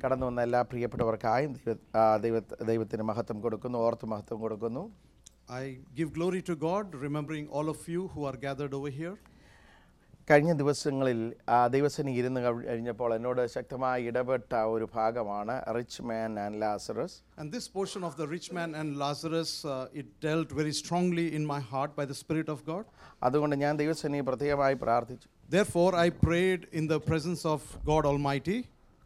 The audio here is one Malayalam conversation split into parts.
കടന്നു വന്ന എല്ലാ പ്രിയപ്പെട്ടവർക്കായും ദൈവ ആ, ദൈവ ദൈവത്തിന് മഹത്വം കൊടുക്കുന്നു ഓർത്ത് മഹത്വം കൊടുക്കുന്നു I give glory to God, remembering all of you who are gathered over here. കഴിഞ്ഞ ദിവസങ്ങളിൽ ആ ദൈവസേന ഇരുന്ന് കഴി- കഴിഞ്ഞപ്പോൾ എന്നോട് ശക്തമായി ഇടപെട്ട ഒരു ഭാഗമാണ് rich man and Lazarus And this portion of the rich man and Lazarus, uh, it dealt very strongly in my heart by the Spirit of God. അതുകൊണ്ട് ഞാൻ ദൈവസേനയെ പ്രത്യേകമായി പ്രാർത്ഥിച്ചു Therefore, I prayed in the presence of God Almighty.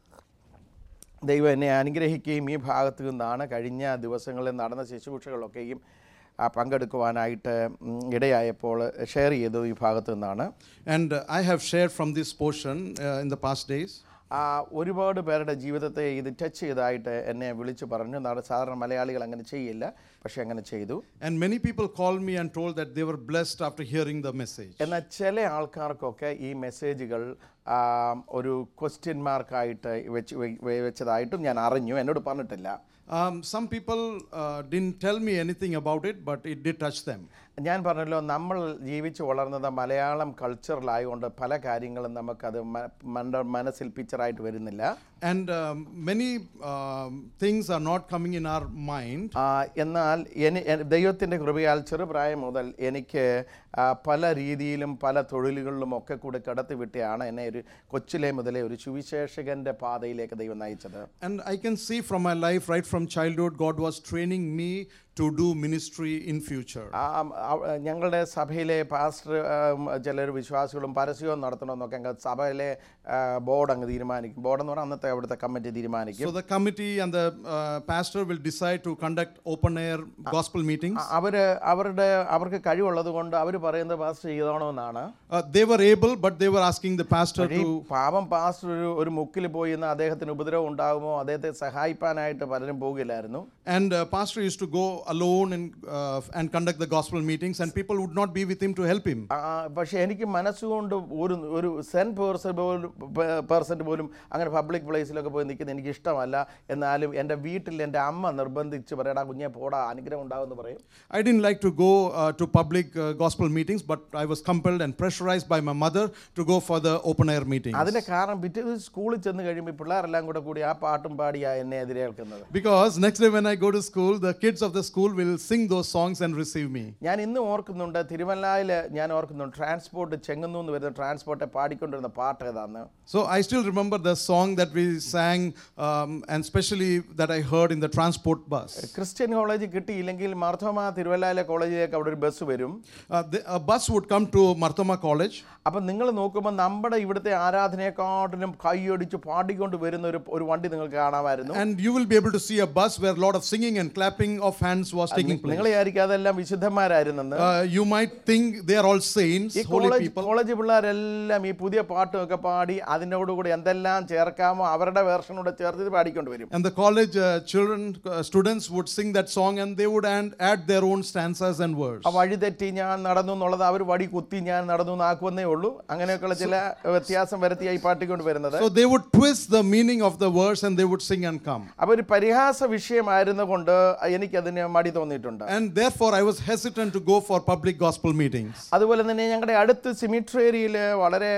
ദൈവം എന്നെ അനുഗ്രഹിക്കുകയും ഈ ഭാഗത്തു നിന്നാണ് കഴിഞ്ഞ ദിവസങ്ങളിൽ നടന്ന ശുശ്രൂഷകളൊക്കെയും ആ, പങ്കെടുക്കുവാനായിട്ട് ഉം, ഇടയായപ്പോൾ ഷെയർ ചെയ്തത് ഈ ഭാഗത്തു നിന്നാണ് And uh, I have shared from this portion uh, in the past days. ആ, ഒരുപാട് പേരുടെ ജീവിതത്തെ ഇത് ടച്ച് ചെയ്തതായിട്ട് എന്നെ വിളിച്ചു പറഞ്ഞു നാളെ സാധാരണ മലയാളികൾ അങ്ങനെ ചെയ്യില്ല പക്ഷെ അങ്ങനെ ചെയ്തു And many people called me and told that they were blessed after hearing the message. എന്നാൽ ചില ആൾക്കാർക്കൊക്കെ ഈ മെസ്സേജുകൾ ആ, ഒരു ക്വസ്റ്റ്യൻ മാർക്കായിട്ട് വെച്ച് വെ- വെ- വെച്ചതായിട്ടും ഞാൻ അറിഞ്ഞു എന്നോട് പറഞ്ഞിട്ടില്ല Um, some people uh, didn't tell me anything about it, but it did touch them. ഞാൻ പറഞ്ഞല്ലോ നമ്മൾ ജീവിച്ചു വളർന്നത് മലയാളം കൾച്ചറിലായതുകൊണ്ട് പല കാര്യങ്ങളും നമുക്കത് മ- മണ്ട- മനസ്സിൽ പിക്ചറായിട്ട് വരുന്നില്ല And um, many um, things are not coming in our mind. ആ, എന്നാൽ എനി എ- ദൈവത്തിൻ്റെ കൃപയാൽ ചെറുപ്രായം മുതൽ എനിക്ക് ആ, പല രീതിയിലും പല തൊഴിലുകളിലും ഒക്കെ കൂടെ കടത്തിവിട്ടാണ് എന്നെ ഒരു കൊച്ചിലെ മുതലേ ഒരു സുവിശേഷകന്റെ പാതയിലേക്ക് ദൈവം നയിച്ചത് And I can see from my life, right from childhood, God was training me to do ministry in future. ആ, ആ, ഞങ്ങളുടെ സഭയിലെ പാസ്റ്റർ ചിലർ വിശ്വാസികളും പരസ്യവും നടത്തണമെന്നൊക്കെ അങ്ങ് സഭയിലെ ബോർഡ് അങ്ങ് തീരുമാനിക്കും ബോർഡ് എന്ന് പറഞ്ഞാൽ അന്നത്തെ അവിടുത്തെ കമ്മിറ്റി തീരുമാനിക്കും So the committee and the uh, pastor will decide to conduct open air gospel meetings. അ- അവര് അവരുടെ അവർക്ക് കഴിവുള്ളത് കൊണ്ട് അവർ പറയുന്നത് പാസ്റ്റർ ചെയ്തോണമെന്നാണ് Uh, they were able, but they were asking the pastor ഈ to. പാപം പാസ്റ്റർ ഒരു ഒരു മുക്കിൽ പോയി ഇന്ന് അദ്ദേഹത്തിന് ഉപദ്രവം ഉണ്ടാകുമോ അദ്ദേഹത്തെ സഹായിപ്പാനായിട്ട് പലരും പോകില്ലായിരുന്നു And uh, pastor used to go alone and, uh, and conduct the gospel meetings, and people would not be with him to help him. ആ, പക്ഷേ എനിക്ക് മനസ്സുകൊണ്ട് ഒരു ഒരു സെൻ പേഴ്സൺ പോലും പേഴ്സൻ്റ് പോലും അങ്ങനെ പബ്ലിക് പ്ലേസിലൊക്കെ പോയി നിൽക്കുന്നത് എനിക്ക് ഇഷ്ടമല്ല എന്നാലും എൻ്റെ വീട്ടിൽ എൻ്റെ അമ്മ നിർബന്ധിച്ച് പറയടാ കുഞ്ഞെ പോടാ അനുഗ്രഹം ഉണ്ടാകുമെന്ന് പറയും I didn't like to go uh, to public uh, gospel meetings, but I was compelled and pressurized by my mother to go for the open air meetings. അതിൻ്റെ കാരണം പിറ്റേ ദിവസം സ്കൂളിൽ ചെന്ന് കഴിയുമ്പോൾ ഈ പിള്ളേരെല്ലാം കൂടെ കൂടി ആ പാട്ടും പാടിയാ എന്നെ എതിരേൽക്കുന്നത് Because next day when I go to school, the kids of the school will sing those songs and receive me. ഞാൻ ഇന്നും ഓർക്കുന്നുണ്ട് തിരുവല്ലായിൽ ഞാൻ ഓർക്കുന്നുണ്ട് ട്രാൻസ്പോർട്ട് ചെങ്ങന്നു എന്ന് വരുന്ന ട്രാൻസ്പോർട്ടെ പാടിക്കൊണ്ടിരുന്ന പാട്ട് ഏതാന്ന് So I still remember the song that we sang, um, and especially that I heard in the transport bus. Christian college കിട്ടിയില്ലെങ്കിൽ മാർത്തോമ തിരുവല്ലയിലെ കോളേജിലേക്ക് അവിടെ ഒരു ബസ് വരും Uh, the, a bus would come to Marthoma College, അപ്പം നിങ്ങൾ നോക്കുമ്പോൾ നമ്മുടെ ഇവിടുത്തെ ആരാധനയെക്കാട്ടിലും കൈയടിച്ച് പാടിക്കൊണ്ട് വരുന്ന ഒരു ഒരു വണ്ടി നിങ്ങൾക്ക് കാണാമായിരുന്നു and you will be able to see a bus where a lot of singing and clapping of hands was taking place. നിങ്ങൾ വിചാരിക്കും അതെല്ലാം വിശുദ്ധന്മാരായിരുന്നെന്ന് Uh, you might think they are all saints, ഈ holy കോളേജ് people. കോളേജ് പിള്ളേരെല്ലാം ഈ പുതിയ പാട്ടുമൊക്കെ പാടി അതിനോടുകൂടി എന്തെല്ലാം ചേർക്കാമോ അവരുടെ വേർഷനോട് ചേർത്ത് ഇത് പാടിക്കൊണ്ട് വരും And the college uh, children, uh, students would sing that song and they would add, add their own stanzas and words. ആ വഴി തെറ്റി ഞാൻ നടന്നു എന്നുള്ളത് അവർ വടി കുത്തി ഞാൻ നടന്നു എന്നാക്കുവന്നേ ഉള്ളൂ അങ്ങനെയൊക്കെയുള്ള ചില വ്യത്യാസം വരുത്തിയായി പാട്ടിക്കൊണ്ട് വരുന്നത് So they would twist the meaning of the verse and they would sing and come. അപ്പോൾ ഒരു പരിഹാസ വിഷയമായിരുന്നുകൊണ്ട് എനിക്കതിന് മടി തോന്നിയിട്ടുണ്ട് And therefore, I was hesitant to go for public gospel meetings. അതുപോലെ തന്നെ ഞങ്ങളുടെ അടുത്ത് സിമിട്രിയിൽ വളരെ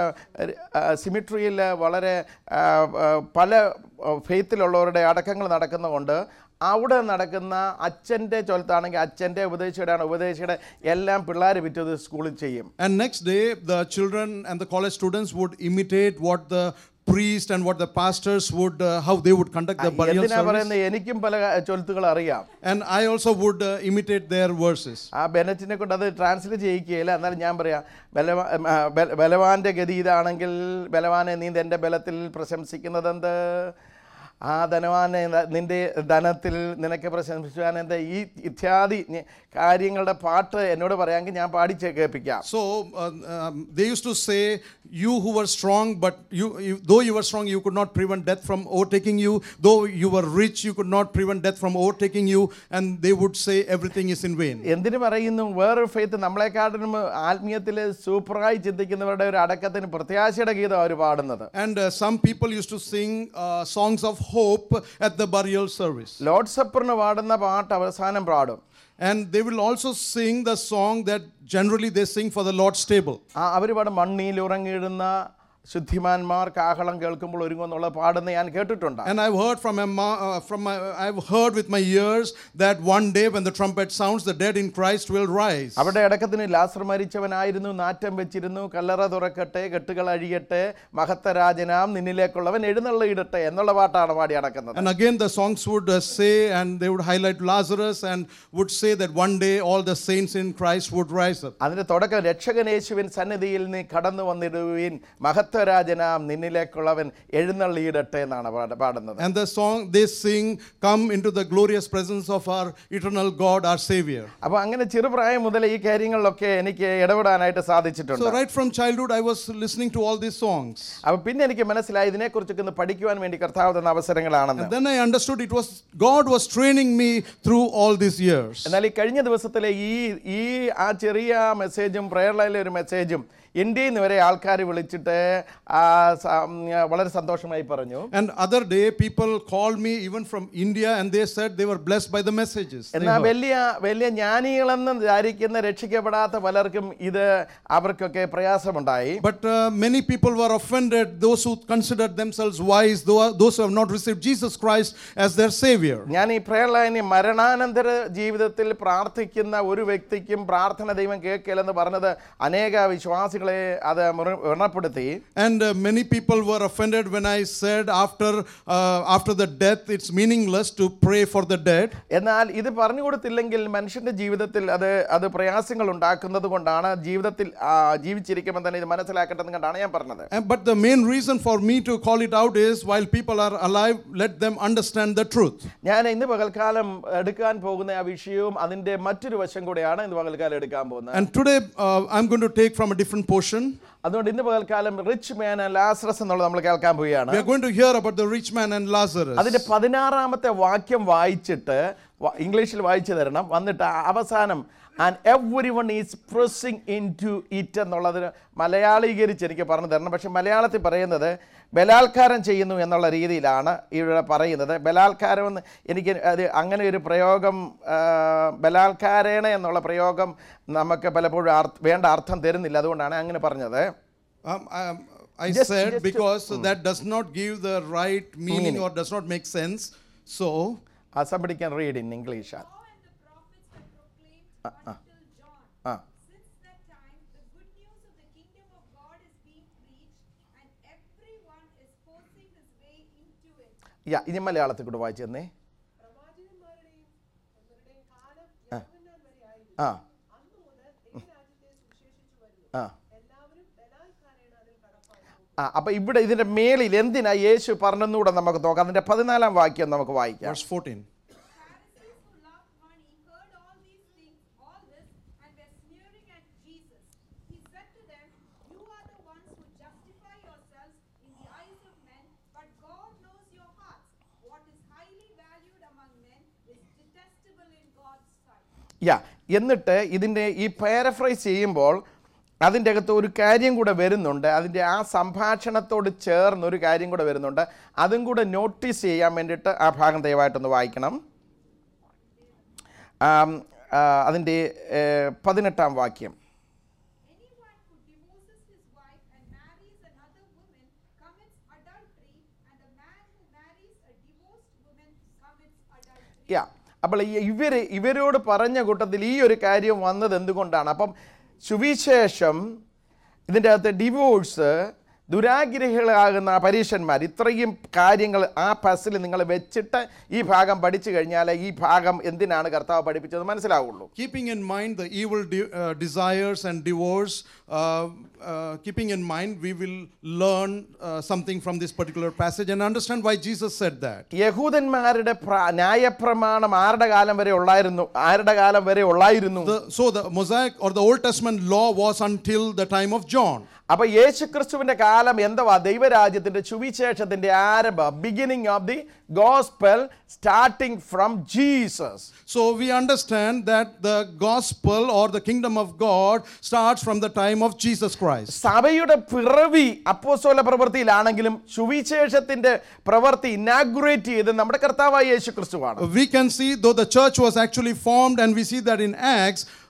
സിമിട്രിയിൽ വളരെ ആ, ആ, പല ഫെയ്ത്തിലുള്ളവരുടെ അടക്കങ്ങൾ നടക്കുന്നതുകൊണ്ട് അവിടെ നടക്കുന്ന അച്ഛൻ്റെ ചൊലത്താണെങ്കിൽ അച്ഛൻ്റെ ഉപദേശിയുടെ ഉപദേശിയുടെ എല്ലാം പിള്ളേർ വിറ്റത് സ്കൂളിൽ ചെയ്യും And next day, the children and the college students would imitate what the priest and what the pastors would, uh, how they would conduct the burial എന്തിനാ service. പറയുന്നത് എനിക്കും പല ചൊലുത്തുകൾ അറിയാം And I also would uh, imitate their verses. ആ ബെനറ്റിനെ കൊണ്ട് അത് ട്രാൻസ്ലേറ്റ് ചെയ്യിക്കുകയില്ല എന്നാലും ഞാൻ പറയാം ബലവാ ആ, ബല- ബലവാന്റെ ഗതി ഇതാണെങ്കിൽ ബലവാനെ നീ എൻ്റെ ബലത്തിൽ പ്രശംസിക്കുന്നത് എന്ത് ആ ധനവാനെ ന- നിന്റെ ധനത്തിൽ നിനക്ക് പ്രശംസിക്കാൻ എന്ത് ഈ ഇത്യാദി ഞ- കാര്യങ്ങളുടെ പാട്ട് എന്നോട് പറയാമെങ്കിൽ ഞാൻ പാടി ചേ- കേൾപ്പിക്കാം So uh, um, they used to say, "You who were strong, but you, you, though you were strong, you could not prevent death from overtaking you. Though you were rich, you could not prevent death from overtaking you." And they would say, "Everything is in vain." എന്തിനു പറയുന്നു വേറൊരു ഫെയ്ത്ത് നമ്മളെക്കാട്ടിലും ആത്മീയത്തിൽ സൂപ്പറായി ചിന്തിക്കുന്നവരുടെ ഒരു അടക്കത്തിന് പ്രത്യാശയുടെ ഗീതം അവർ പാടുന്നത് And uh, some people used to sing uh, songs of hope at the burial service. Lord സപ്പറിന് പാടുന്ന പാട്ട് അവസാനം പാടും And they will also sing the song that generally they sing for the Lord's table. ആ അവർ പാടും മണ്ണിൽ ഉറങ്ങിയിടുന്ന ശുദ്ധിമാന്മാർ കാഹളം കേൾക്കുമ്പോൾ ഒരുങ്ങുന്നുള്ള പാടുന്ന ഞാൻ കേട്ടിട്ടുണ്ട് And I've heard from, a ma- uh, from my, I've heard with my ears that one day when the trumpet sounds, the dead in Christ will rise. അവിടെ അടക്കത്തിന് ലാസർ മരിച്ചവനായിരുന്നു നാറ്റം വെച്ചിരുന്നു കല്ലറ തുറക്കട്ടെ കെട്ടുകൾ അഴിയട്ടെ മഹത്തരാജനാം നിന്നിലേക്കുള്ളവൻ എഴുന്നള്ളിയിടട്ടെ എന്നുള്ള പാട്ടാണ് പാടി അടക്കുന്നത് And again, the songs would uh, say, and they would highlight Lazarus and would say that one day all the saints in Christ would rise up. അതിന്റെ തുടക്കം രക്ഷകനേശുവിൻ സന്നിധിയിൽ നീ കടന്നു വന്നിടുവിൻ മഹത്വരാജനാം നിന്നിലേക്കുള്ളവൻ എഴുന്നള്ളിയിടട്ടെ എന്നാണ് പാട- പാടുന്നത് And the song they sing, Come into the glorious presence of our eternal God, our Savior. അപ്പോൾ അങ്ങനെ ചെറുപ്രായം മുതൽ ഈ കാര്യങ്ങളിലൊക്കെ എനിക്ക് ഇടപെടാനായിട്ട് സാധിച്ചിട്ടുണ്ട് So, right from childhood, I was listening to all these songs. അപ്പോൾ പിന്നെ എനിക്ക് മനസ്സിലായി ഇതിനെക്കുറിച്ചൊക്കെ ഒന്ന് പഠിക്കുവാൻ വേണ്ടി കർത്താവ് തന്ന അവസരങ്ങളാണെന്ന് Then I understood it was God was training me through all these years. എന്നാൽ ഈ കഴിഞ്ഞ ദിവസത്തിലെ ഈ ഈ ആ ചെറിയ മെസ്സേജും പ്രേയർ ലൈനിലെ ഒരു മെസ്സേജും ഇന്ത്യയിൽ നിന്ന് വരെ ആൾക്കാർ വിളിച്ചിട്ട് ആ സ- ഉം, വളരെ സന്തോഷമായി പറഞ്ഞു And other day, people called me even from India and they said they were blessed by the messages. they എന്നാൽ heard. വലിയ വലിയ ജ്ഞാനികളെന്ന് വിചാരിക്കുന്ന രക്ഷിക്കപ്പെടാത്ത പലർക്കും ഇത് അവർക്കൊക്കെ പ്രയാസമുണ്ടായി But uh, many people were offended, those who considered themselves wise, tho- those who have not received Jesus Christ as their Savior. ഞാൻ ഈ പ്രേയർ ലൈനിൽ മരണാനന്തര ജീവിതത്തിൽ പ്രാർത്ഥിക്കുന്ന ഒരു വ്യക്തിക്കും പ്രാർത്ഥന ദൈവം കേൾക്കില്ലെന്ന് പറഞ്ഞത് അനേക വിശ്വാസികളെ അത് മുറി- വ്രണപ്പെടുത്തി And uh, many people were offended when I said after, uh, after the death, it's meaningless to pray for the dead. എന്നാൽ ഇത് പറഞ്ഞു കൊടുത്തില്ലെങ്കിൽ മനുഷ്യന്റെ ജീവിതത്തിൽ അത് അത് പ്രയാസങ്ങൾ ഉണ്ടാക്കുന്നത് കൊണ്ടാണ് ജീവിതത്തിൽ ആ, ജീവിച്ചിരിക്കുമ്പോൾ തന്നെ ഇത് മനസ്സിലാക്കട്ടെ എന്ന് കണ്ടാണ് ഞാൻ പറഞ്ഞത് And, but the main reason for me to call it out is while people are alive, let them understand the truth. ഞാൻ ഇന്ന് പകൽക്കാലം എടുക്കാൻ പോകുന്ന ആ വിഷയവും അതിന്റെ മറ്റൊരു വശം കൂടെയാണ് ഇന്ന് പകൽക്കാലം എടുക്കാൻ പോകുന്നത് And today, uh, I'm going to take from a different portion. അതുകൊണ്ട് ഇന്ന് പകൽക്കാലം റിച്ച് മാൻ ആൻഡ് ലാസറസ് എന്നുള്ളത് നമ്മൾ കേൾക്കാൻ പോവുകയാണ് We are going to hear about the rich man and Lazarus. അതിന്റെ പതിനാറാമത്തെ വാക്യം വായിച്ചിട്ട് വ- ഇംഗ്ലീഷിൽ വായിച്ചു തരണം വന്നിട്ട് ആ അവസാനം and every one is pressing in to it എന്നുള്ളത് മലയാളീകരിച്ച് എനിക്ക് പറഞ്ഞു തരണം പക്ഷെ മലയാളത്തിൽ പറയുന്നത് ബലാത്കാരം ചെയ്യുന്നു എന്നുള്ള രീതിയിലാണ് ഇവിടെ പറയുന്നത് ബലാത്കാരം എന്ന് എനിക്ക് അത് അങ്ങനെ ഒരു പ്രയോഗം ആ, ബലാത്കാരേണ എന്നുള്ള പ്രയോഗം നമുക്ക് പലപ്പോഴും അർത്ഥ വേണ്ട അർത്ഥം തരുന്നില്ല അതുകൊണ്ടാണ് അങ്ങനെ പറഞ്ഞത് Um, um, I Just- said just to- because that does not give the right meaning, or does not make sense. So, somebody can read in English. law and the prophets were proclaimed until John. Ah. Since that time, the good news of the kingdom of God is being preached, and everyone is forcing his way into it. യാ ഇനി മലയാളത്തിൽ കൂടെ വായിച്ചു തന്നേ പ്രവാചകന്മാരുടെയും ഇവരുടെയും കാലം യോഹന്നാൻ വരെയായിരുന്നു ആ അന്നു മുതൽ ദൈവരാജ്യത്തെ സുവിശേഷിച്ചു വരുന്നു ആ എല്ലാവരും ബലാത്കാരേണ അതിൽ കടപ്പാടുന്നു ആ അപ്പൊ ഇവിടെ ഇതിന്റെ മേളിൽ എന്തിനാ യേശു പറഞ്ഞെന്നുകൂടെ നമുക്ക് നോക്കാം അതിന്റെ പതിനാലാം വാക്യം നമുക്ക് വായിക്കാം verse 14. Pharisees who loved money heard all these things, all this, and were sneering at Jesus. He said to them, You are the ones who justify yourselves in the eyes of men, but God knows your hearts. What is highly valued among men is detestable in God's sight. യാ എന്നിട്ട് ഇതിന്റെ ഈ പാരഫ്രൈസ് ചെയ്യുമ്പോൾ അതിൻ്റെ അകത്ത് ഒരു കാര്യം കൂടെ വരുന്നുണ്ട് അതിൻ്റെ ആ സംഭാഷണത്തോട് ചേർന്ന് ഒരു കാര്യം കൂടെ വരുന്നുണ്ട് അതും കൂടെ നോട്ടീസ് ചെയ്യാൻ വേണ്ടിയിട്ട് ആ ഭാഗം ദയവായിട്ടൊന്ന് വായിക്കണം ആം, ആ, അതിൻ്റെ ഏ, പതിനെട്ടാം വാക്യം Anyone who divorces his wife and marries another woman commits adultery, and the man who marries a divorced woman commits adultery. യാ അപ്പോൾ ഈ ഇവർ ഇവരോട് പറഞ്ഞ കൂട്ടത്തിൽ ഈ ഒരു കാര്യം വന്നത് എന്തുകൊണ്ടാണ് അപ്പം സുവിശേഷം ഇതിൻ്റെ അകത്ത് ഡിവോഴ്സ് ദുരാഗ്രഹികളാകുന്ന പരീക്ഷന്മാർ ഇത്രയും കാര്യങ്ങൾ ആ പസിൽ നിങ്ങൾ വെച്ചിട്ട് ഈ ഭാഗം പഠിച്ചു കഴിഞ്ഞാൽ ഈ ഭാഗം എന്തിനാണ് കർത്താവ് പഠിപ്പിച്ചത് മനസ്സിലാവുള്ളൂ Keeping in mind the evil de- uh, desires and divorce, uh, uh, keeping in mind, we will learn uh, something from this particular passage and understand why Jesus said that. യഹൂദന്മാരുടെ പ്ര- ന്യായപ്രമാണം ആരുടെ കാലം വരെ ഉള്ളായിരുന്നു ആരുടെ കാലം വരെ ഉള്ളായിരുന്നു The, so the Mosaic or the Old Testament law was until the time of John. അപ്പൊ യേശുക്രിസ്തുവിന്റെ കാലം എന്തുവാ ദൈവരാജ്യത്തിന്റെ സുവിശേഷത്തിന്റെ ആരംഭം beginning of the gospel starting from Jesus So we understand that the gospel or the kingdom of God starts from the time of Jesus Christ. സഭയുടെ പിറവി അപ്പോസ്തല പ്രവൃത്തിയിലാണെങ്കിലും സുവിശേഷത്തിന്റെ പ്രവൃത്തി ഇനാഗുറേറ്റ് ചെയ്ത് നമ്മുടെ കർത്താവായ യേശു ക്രിസ്തുവാണ് We can see, though the church was actually formed, and we see that in Acts,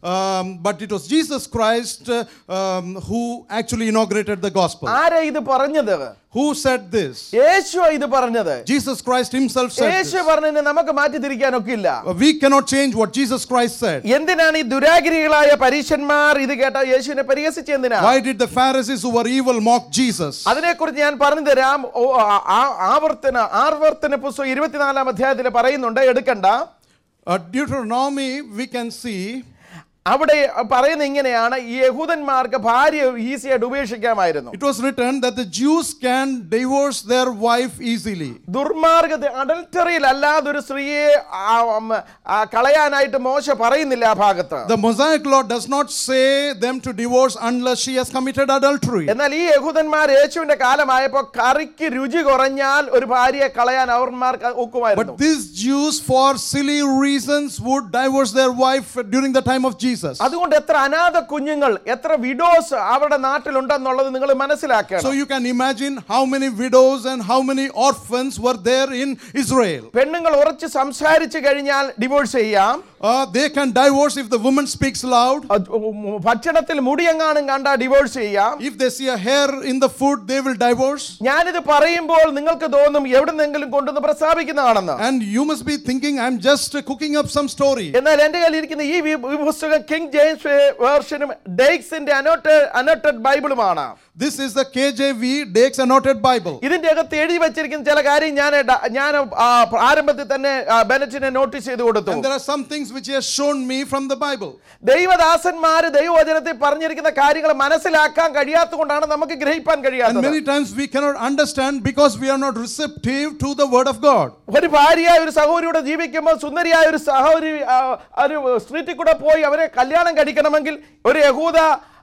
um, but it was Jesus Christ uh, um, who actually inaugurated the gospel. ആരാ ഇത് പറഞ്ഞത് Who said this? യേശു ഇത് പറഞ്ഞത് Jesus Christ himself said this. യേശു പറഞ്ഞതിനെ നമുക്ക് മാറ്റി തിരിക്കാനൊക്കില്ല Uh, We cannot change what Jesus Christ said. എന്തിനാണ് ഈ ദുരാഗിരികളായ പരീശന്മാർ ഇത് കേട്ട യേശുവിനെ പരിഹസിച്ച് എന്തിനാ Why did the Pharisees who were evil mock Jesus? അതിനെക്കുറിച്ച് ഞാൻ പറഞ്ഞു തരാം ഓ, ആ- ആ- ആവർത്തന ആവർത്തന പുസ്തകം ഇരുപത്തിനാലാം അധ്യായത്തിൽ പറയുന്നുണ്ട് എടുക്കണ്ട Uh, Deuteronomy, we can see അവിടെ പറയുന്ന ഇങ്ങനെയാണ് ഈ യഹൂദന്മാർക്ക് ഭാര്യ ഈസിയായിട്ട് ഉപേക്ഷിക്കാമായിരുന്നു it was written that the Jews can divorce their wife easily. ദുർമാർഗത്തെ അഡൽറ്ററിയിൽ അല്ലാതെ ഒരു സ്ത്രീയെ ആ, ഉം, ആ, കളയാനായിട്ട് മോശ പറയുന്നില്ല ആ ഭാഗത്ത് The Mosaic law does not say them to divorce unless she has committed adultery. എന്നാൽ ഈ യഹൂദന്മാർ യേശുവിന്റെ കാലമായപ്പോൾ കറിക്ക് രുചി കുറഞ്ഞാൽ ഒരു ഭാര്യയെ കളയാൻ അവർമാർക്ക് ഒക്കുമായിരുന്നു But these Jews, for silly reasons, would divorce their wife during the time of Jesus. അതുകൊണ്ട് എത്ര അനാഥ കുഞ്ഞുങ്ങൾ എത്ര വിഡോസ് അവരുടെ നാട്ടിലുണ്ടെന്നുള്ളത് നിങ്ങൾ So മനസ്സിലാക്കണം you can imagine how many widows and how many orphans were there in Israel. പെണ്ണുങ്ങൾ ഉറച്ച് സംസാരിച്ചു കഴിഞ്ഞാൽ ഡിവോഴ്സ് ചെയ്യാം Uh, they can divorce if the woman speaks loud. അത് ഉം ഭക്ഷണത്തിൽ മുടിയെങ്ങാനും കണ്ടാ ഡിവോഴ്സ് ചെയ്യാം If they see a hair in the food, they will divorce. ഞാനിത് പറയുമ്പോൾ നിങ്ങൾക്ക് തോന്നും എവിടുന്നെങ്കിലും കൊണ്ടുവന്ന് പ്രസ്താവിക്കുന്നതാണെന്ന് And you must be thinking, I'm just uh, cooking up some story. എന്നാൽ എന്റെ കയ്യിൽ ഇരിക്കുന്ന ഈ വി- ഈ പുസ്തകം കിങ് ജെയിംസ് വേർഷനും ഡേക്സിന്റെ അനോട്ടഡ് അനോട്ടഡ് ബൈബിളുമാണ് This is the KJV Dakes Annotated Bible. ഇതിന്റെ അകത്ത് എഴുതി വെച്ചിരിക്കുന്ന ചില കാര്യം ഞാൻ ഡ- ഞാൻ ആ, ആരംഭത്തിൽ തന്നെ ആ, ബെനറ്റിനെ നോട്ടീസ് ചെയ്ത് കൊടുത്തു And there are some things which he has shown me from the Bible. ദൈവദാസന്മാര് ദൈവവചനത്തിൽ പറഞ്ഞിരിക്കുന്ന കാര്യങ്ങൾ മനസ്സിലാക്കാൻ കഴിയാത്തത് കൊണ്ടാണ് നമുക്ക് ഗ്രഹിക്കാൻ And കഴിയാത്തത് many times we cannot understand because we are not receptive to the word of God. ഒരു ഭാര്യയായ ഒരു സഹോദരിയുടെ ജീവിക്കുമ്പോൾ സുന്ദരിയായ ഒരു സഹോദരി ആ, ഒരു സ്ട്രീറ്റിൽ കൂടെ പോയി അവരെ കല്യാണം കഴിക്കണമെങ്കിൽ ഒരു യഹൂദ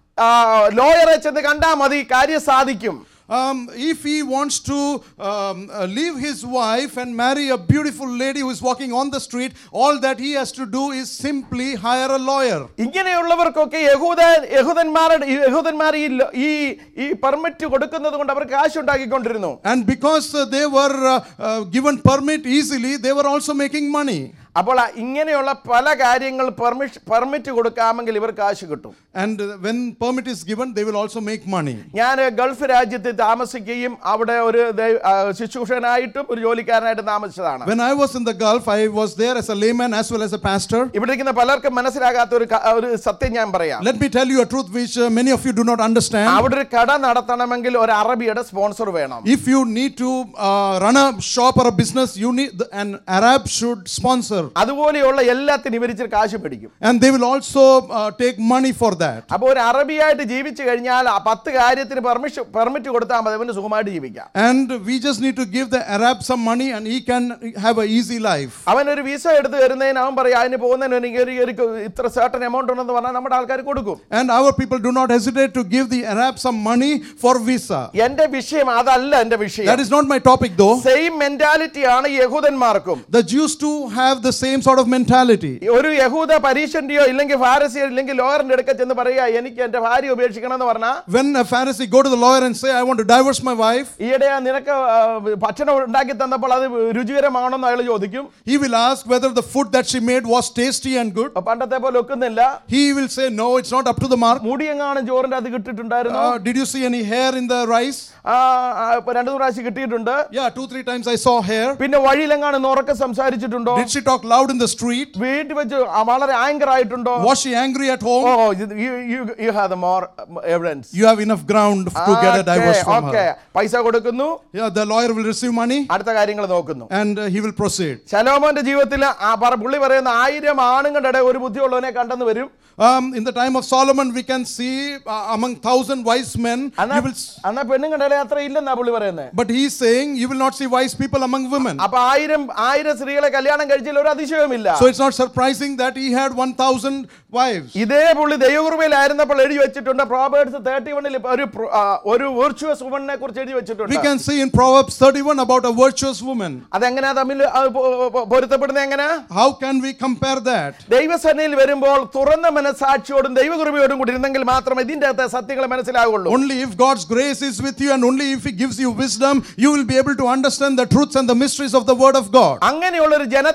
ലോയറെ ചെന്ന് കണ്ടാൽ മതി കാര്യം സാധിക്കും Um, if he wants to um, uh, leave his wife and marry a beautiful lady who is walking on the street, all that he has to do is simply hire a lawyer. ഇങ്ങനെയുള്ളവർക്കൊക്കെ യഹൂദ യഹൂദന്മാരുടെ ഈ യഹൂദന്മാർ ഈ ലോ- ഈ ഈ പെർമിറ്റ് കൊടുക്കുന്നത് കൊണ്ട് അവർ കാശ് ഉണ്ടാക്കിക്കൊണ്ടിരുന്നു And because uh, they were uh, uh, given permit easily, they were also making money. അപ്പോൾ ആ ഇങ്ങനെയുള്ള പല കാര്യങ്ങൾ പെർമിഷ് പെർമിറ്റ് കൊടുക്കാമെങ്കിൽ ഇവർ കാശ് കിട്ടും And uh, when permit is given, they will also make money. ഞാൻ ഗൾഫ് രാജ്യത്ത് താമസിക്കുകയും അവിടെ ഒരു ദൈ- ആ, ശുശ്രൂഷകനായിട്ടും ഒരു ജോലിക്കാരനായിട്ടും താമസിച്ചതാണ് When I was in the Gulf, I was there as a layman as well as a pastor. ഇവിടെ ഇരിക്കുന്ന പലർക്കും മനസ്സിലാകാത്ത ഒരു ക- ഒരു സത്യം ഞാൻ പറയാം Let me tell you a truth which uh, many of you do not understand. അവിടെ ഒരു കട നടത്തണമെങ്കിൽ ഒരു അറബിയുടെ സ്പോൺസർ വേണം If you need to uh, run a shop or a business, you need an Arab should sponsor, അതുപോലെയുള്ള എല്ലാത്തിനും ഇവർ ഇച്ചിരി കാശ് പിടിക്കും and they will also uh, take money for that. അപ്പോൾ ഒരു അറബിയായിട്ട് ജീവിച്ചു കഴിഞ്ഞാൽ ആ പത്ത് കാര്യത്തിന് പെർമിഷൻ പെർമിറ്റ് കൊടുത്താൽ മതി അവന് സുഖമായിട്ട് ജീവിക്കാം And we just need to give the Arab some money, and he can have a easy life. അവൻ ഒരു വിസ എടുത്ത് വരുന്നതിന് അവൻ പറയാം അതിന് പോകുന്നതിന് എനിക്ക് ഒരു ഒരു ഇത്ര സർട്ടൻ എമൗണ്ട് ഉണ്ടെന്ന് പറഞ്ഞാൽ നമ്മുടെ ആൾക്കാർ കൊടുക്കും And our people do not hesitate to give the Arab some money for visa. എന്റെ വിഷയം അതല്ല എന്റെ വിഷയം That is not my topic though. Same mentality ആണ് യഹൂദന്മാർക്കും The Jews too have the same sort of mentality. ഒരു യഹൂദ പരീക്ഷന്റെയോ ഇല്ലെങ്കിൽ ഫാരസിയോ ഇല്ലെങ്കിൽ ലോയറിന്റെ അടുക്ക ചെന്ന് പറയുക എനിക്ക് എന്റെ ഭാര്യ ഉപേക്ഷിക്കണം എന്ന് പറഞ്ഞാൽ When a Pharisee go to the lawyer and say, I want to divorce my wife, ഈയിടെ നിനക്ക് ആ, ഭക്ഷണം ഉണ്ടാക്കി തന്നപ്പോൾ അത് രുചികരമാണെന്ന് അയാൾ ചോദിക്കും he will ask whether the food that she made was tasty and good. പണ്ടത്തെ പോലെ ഒക്കുന്നില്ല He will say, No, it's not up to the mark. മുടിയെങ്ങാനും ചോറിന്റെ അത് കിട്ടിയിട്ടുണ്ടായിരുന്നു Uh, did you see any hair in the rice? ആ, ആ, ഇപ്പൊ രണ്ടു മൂന്ന് പ്രാവശ്യം കിട്ടിയിട്ടുണ്ട് Yeah, two, three times I saw hair. പിന്നെ വഴിയിലെങ്ങാനും ഉറക്കെ സംസാരിച്ചിട്ടുണ്ടോ Did she talk loud in the street? വീട്ടിൽ വെച്ച് ആ വളരെ ആങ്കർ ആയിട്ടുണ്ടോ Was she angry at oh home? You have more evidence You have enough ground to get a divorce from okay her. പൈസ കൊടുക്കുന്നു Yeah, the lawyer will receive money അടുത്ത കാര്യങ്ങൾ നോക്കുന്നു and uh, he will proceed. ശലോമോന്റെ ജീവിതത്തിൽ ആ പറ- പുള്ളി പറയുന്ന ആയിരം ആണുങ്ങളുടെ ഇടയിൽ ഒരു ബുദ്ധിയുള്ളവനെ കണ്ടെന്ന് വരും Um, in the time of Solomon, we can see uh, among thousand wise men, എന്നാ you will, s- എന്നാ പെണ്ണുങ്ങളുടെ ഇടയിൽ അത്ര ഇല്ലെന്നാ പുള്ളി പറയുന്നത് but he is saying you will not see wise people among women. അപ്പൊ ആയിരം ആയിരം സ്ത്രീകളെ കല്യാണം കഴിച്ചതിൽ ഒരു അതിശയവുമില്ല So it's not surprising that he had 1,000 wives. ഇതേ പുള്ളി ദൈവകൃപയിലായിരുന്നപ്പോൾ എഴുതി വെച്ചിട്ടുണ്ട് പ്രോബേർഡ്സ് തേർട്ടി വണ്ണിൽ ഒരു പ്ര- ആ, ഒരു വെർച്വസ് വുമണിനെ കുറിച്ച് എഴുതി We വെച്ചിട്ടുണ്ട് can see in Proverbs 31 about a virtuous woman. അതെങ്ങനെയാ തമ്മിൽ അത് പൊ- പൊ- പൊരുത്തപ്പെടുന്നത് എങ്ങനെ How can we compare that? ദൈവസേനയിൽ വരുമ്പോൾ തുറന്ന മനസാക്ഷിയോടും ദൈവകൃപയോടും കൂടി ഇരുന്നെങ്കിൽ മാത്രമേ ഇതിന്റെ അകത്തെ സത്യങ്ങൾ മനസ്സിലാവുള്ളൂ Only if God's grace is with you and only if He gives you wisdom, you will be able to understand the truths and the mysteries of the Word of God. അങ്ങനെയുള്ള ഒരു ജനത്തോട് കർത്താവ്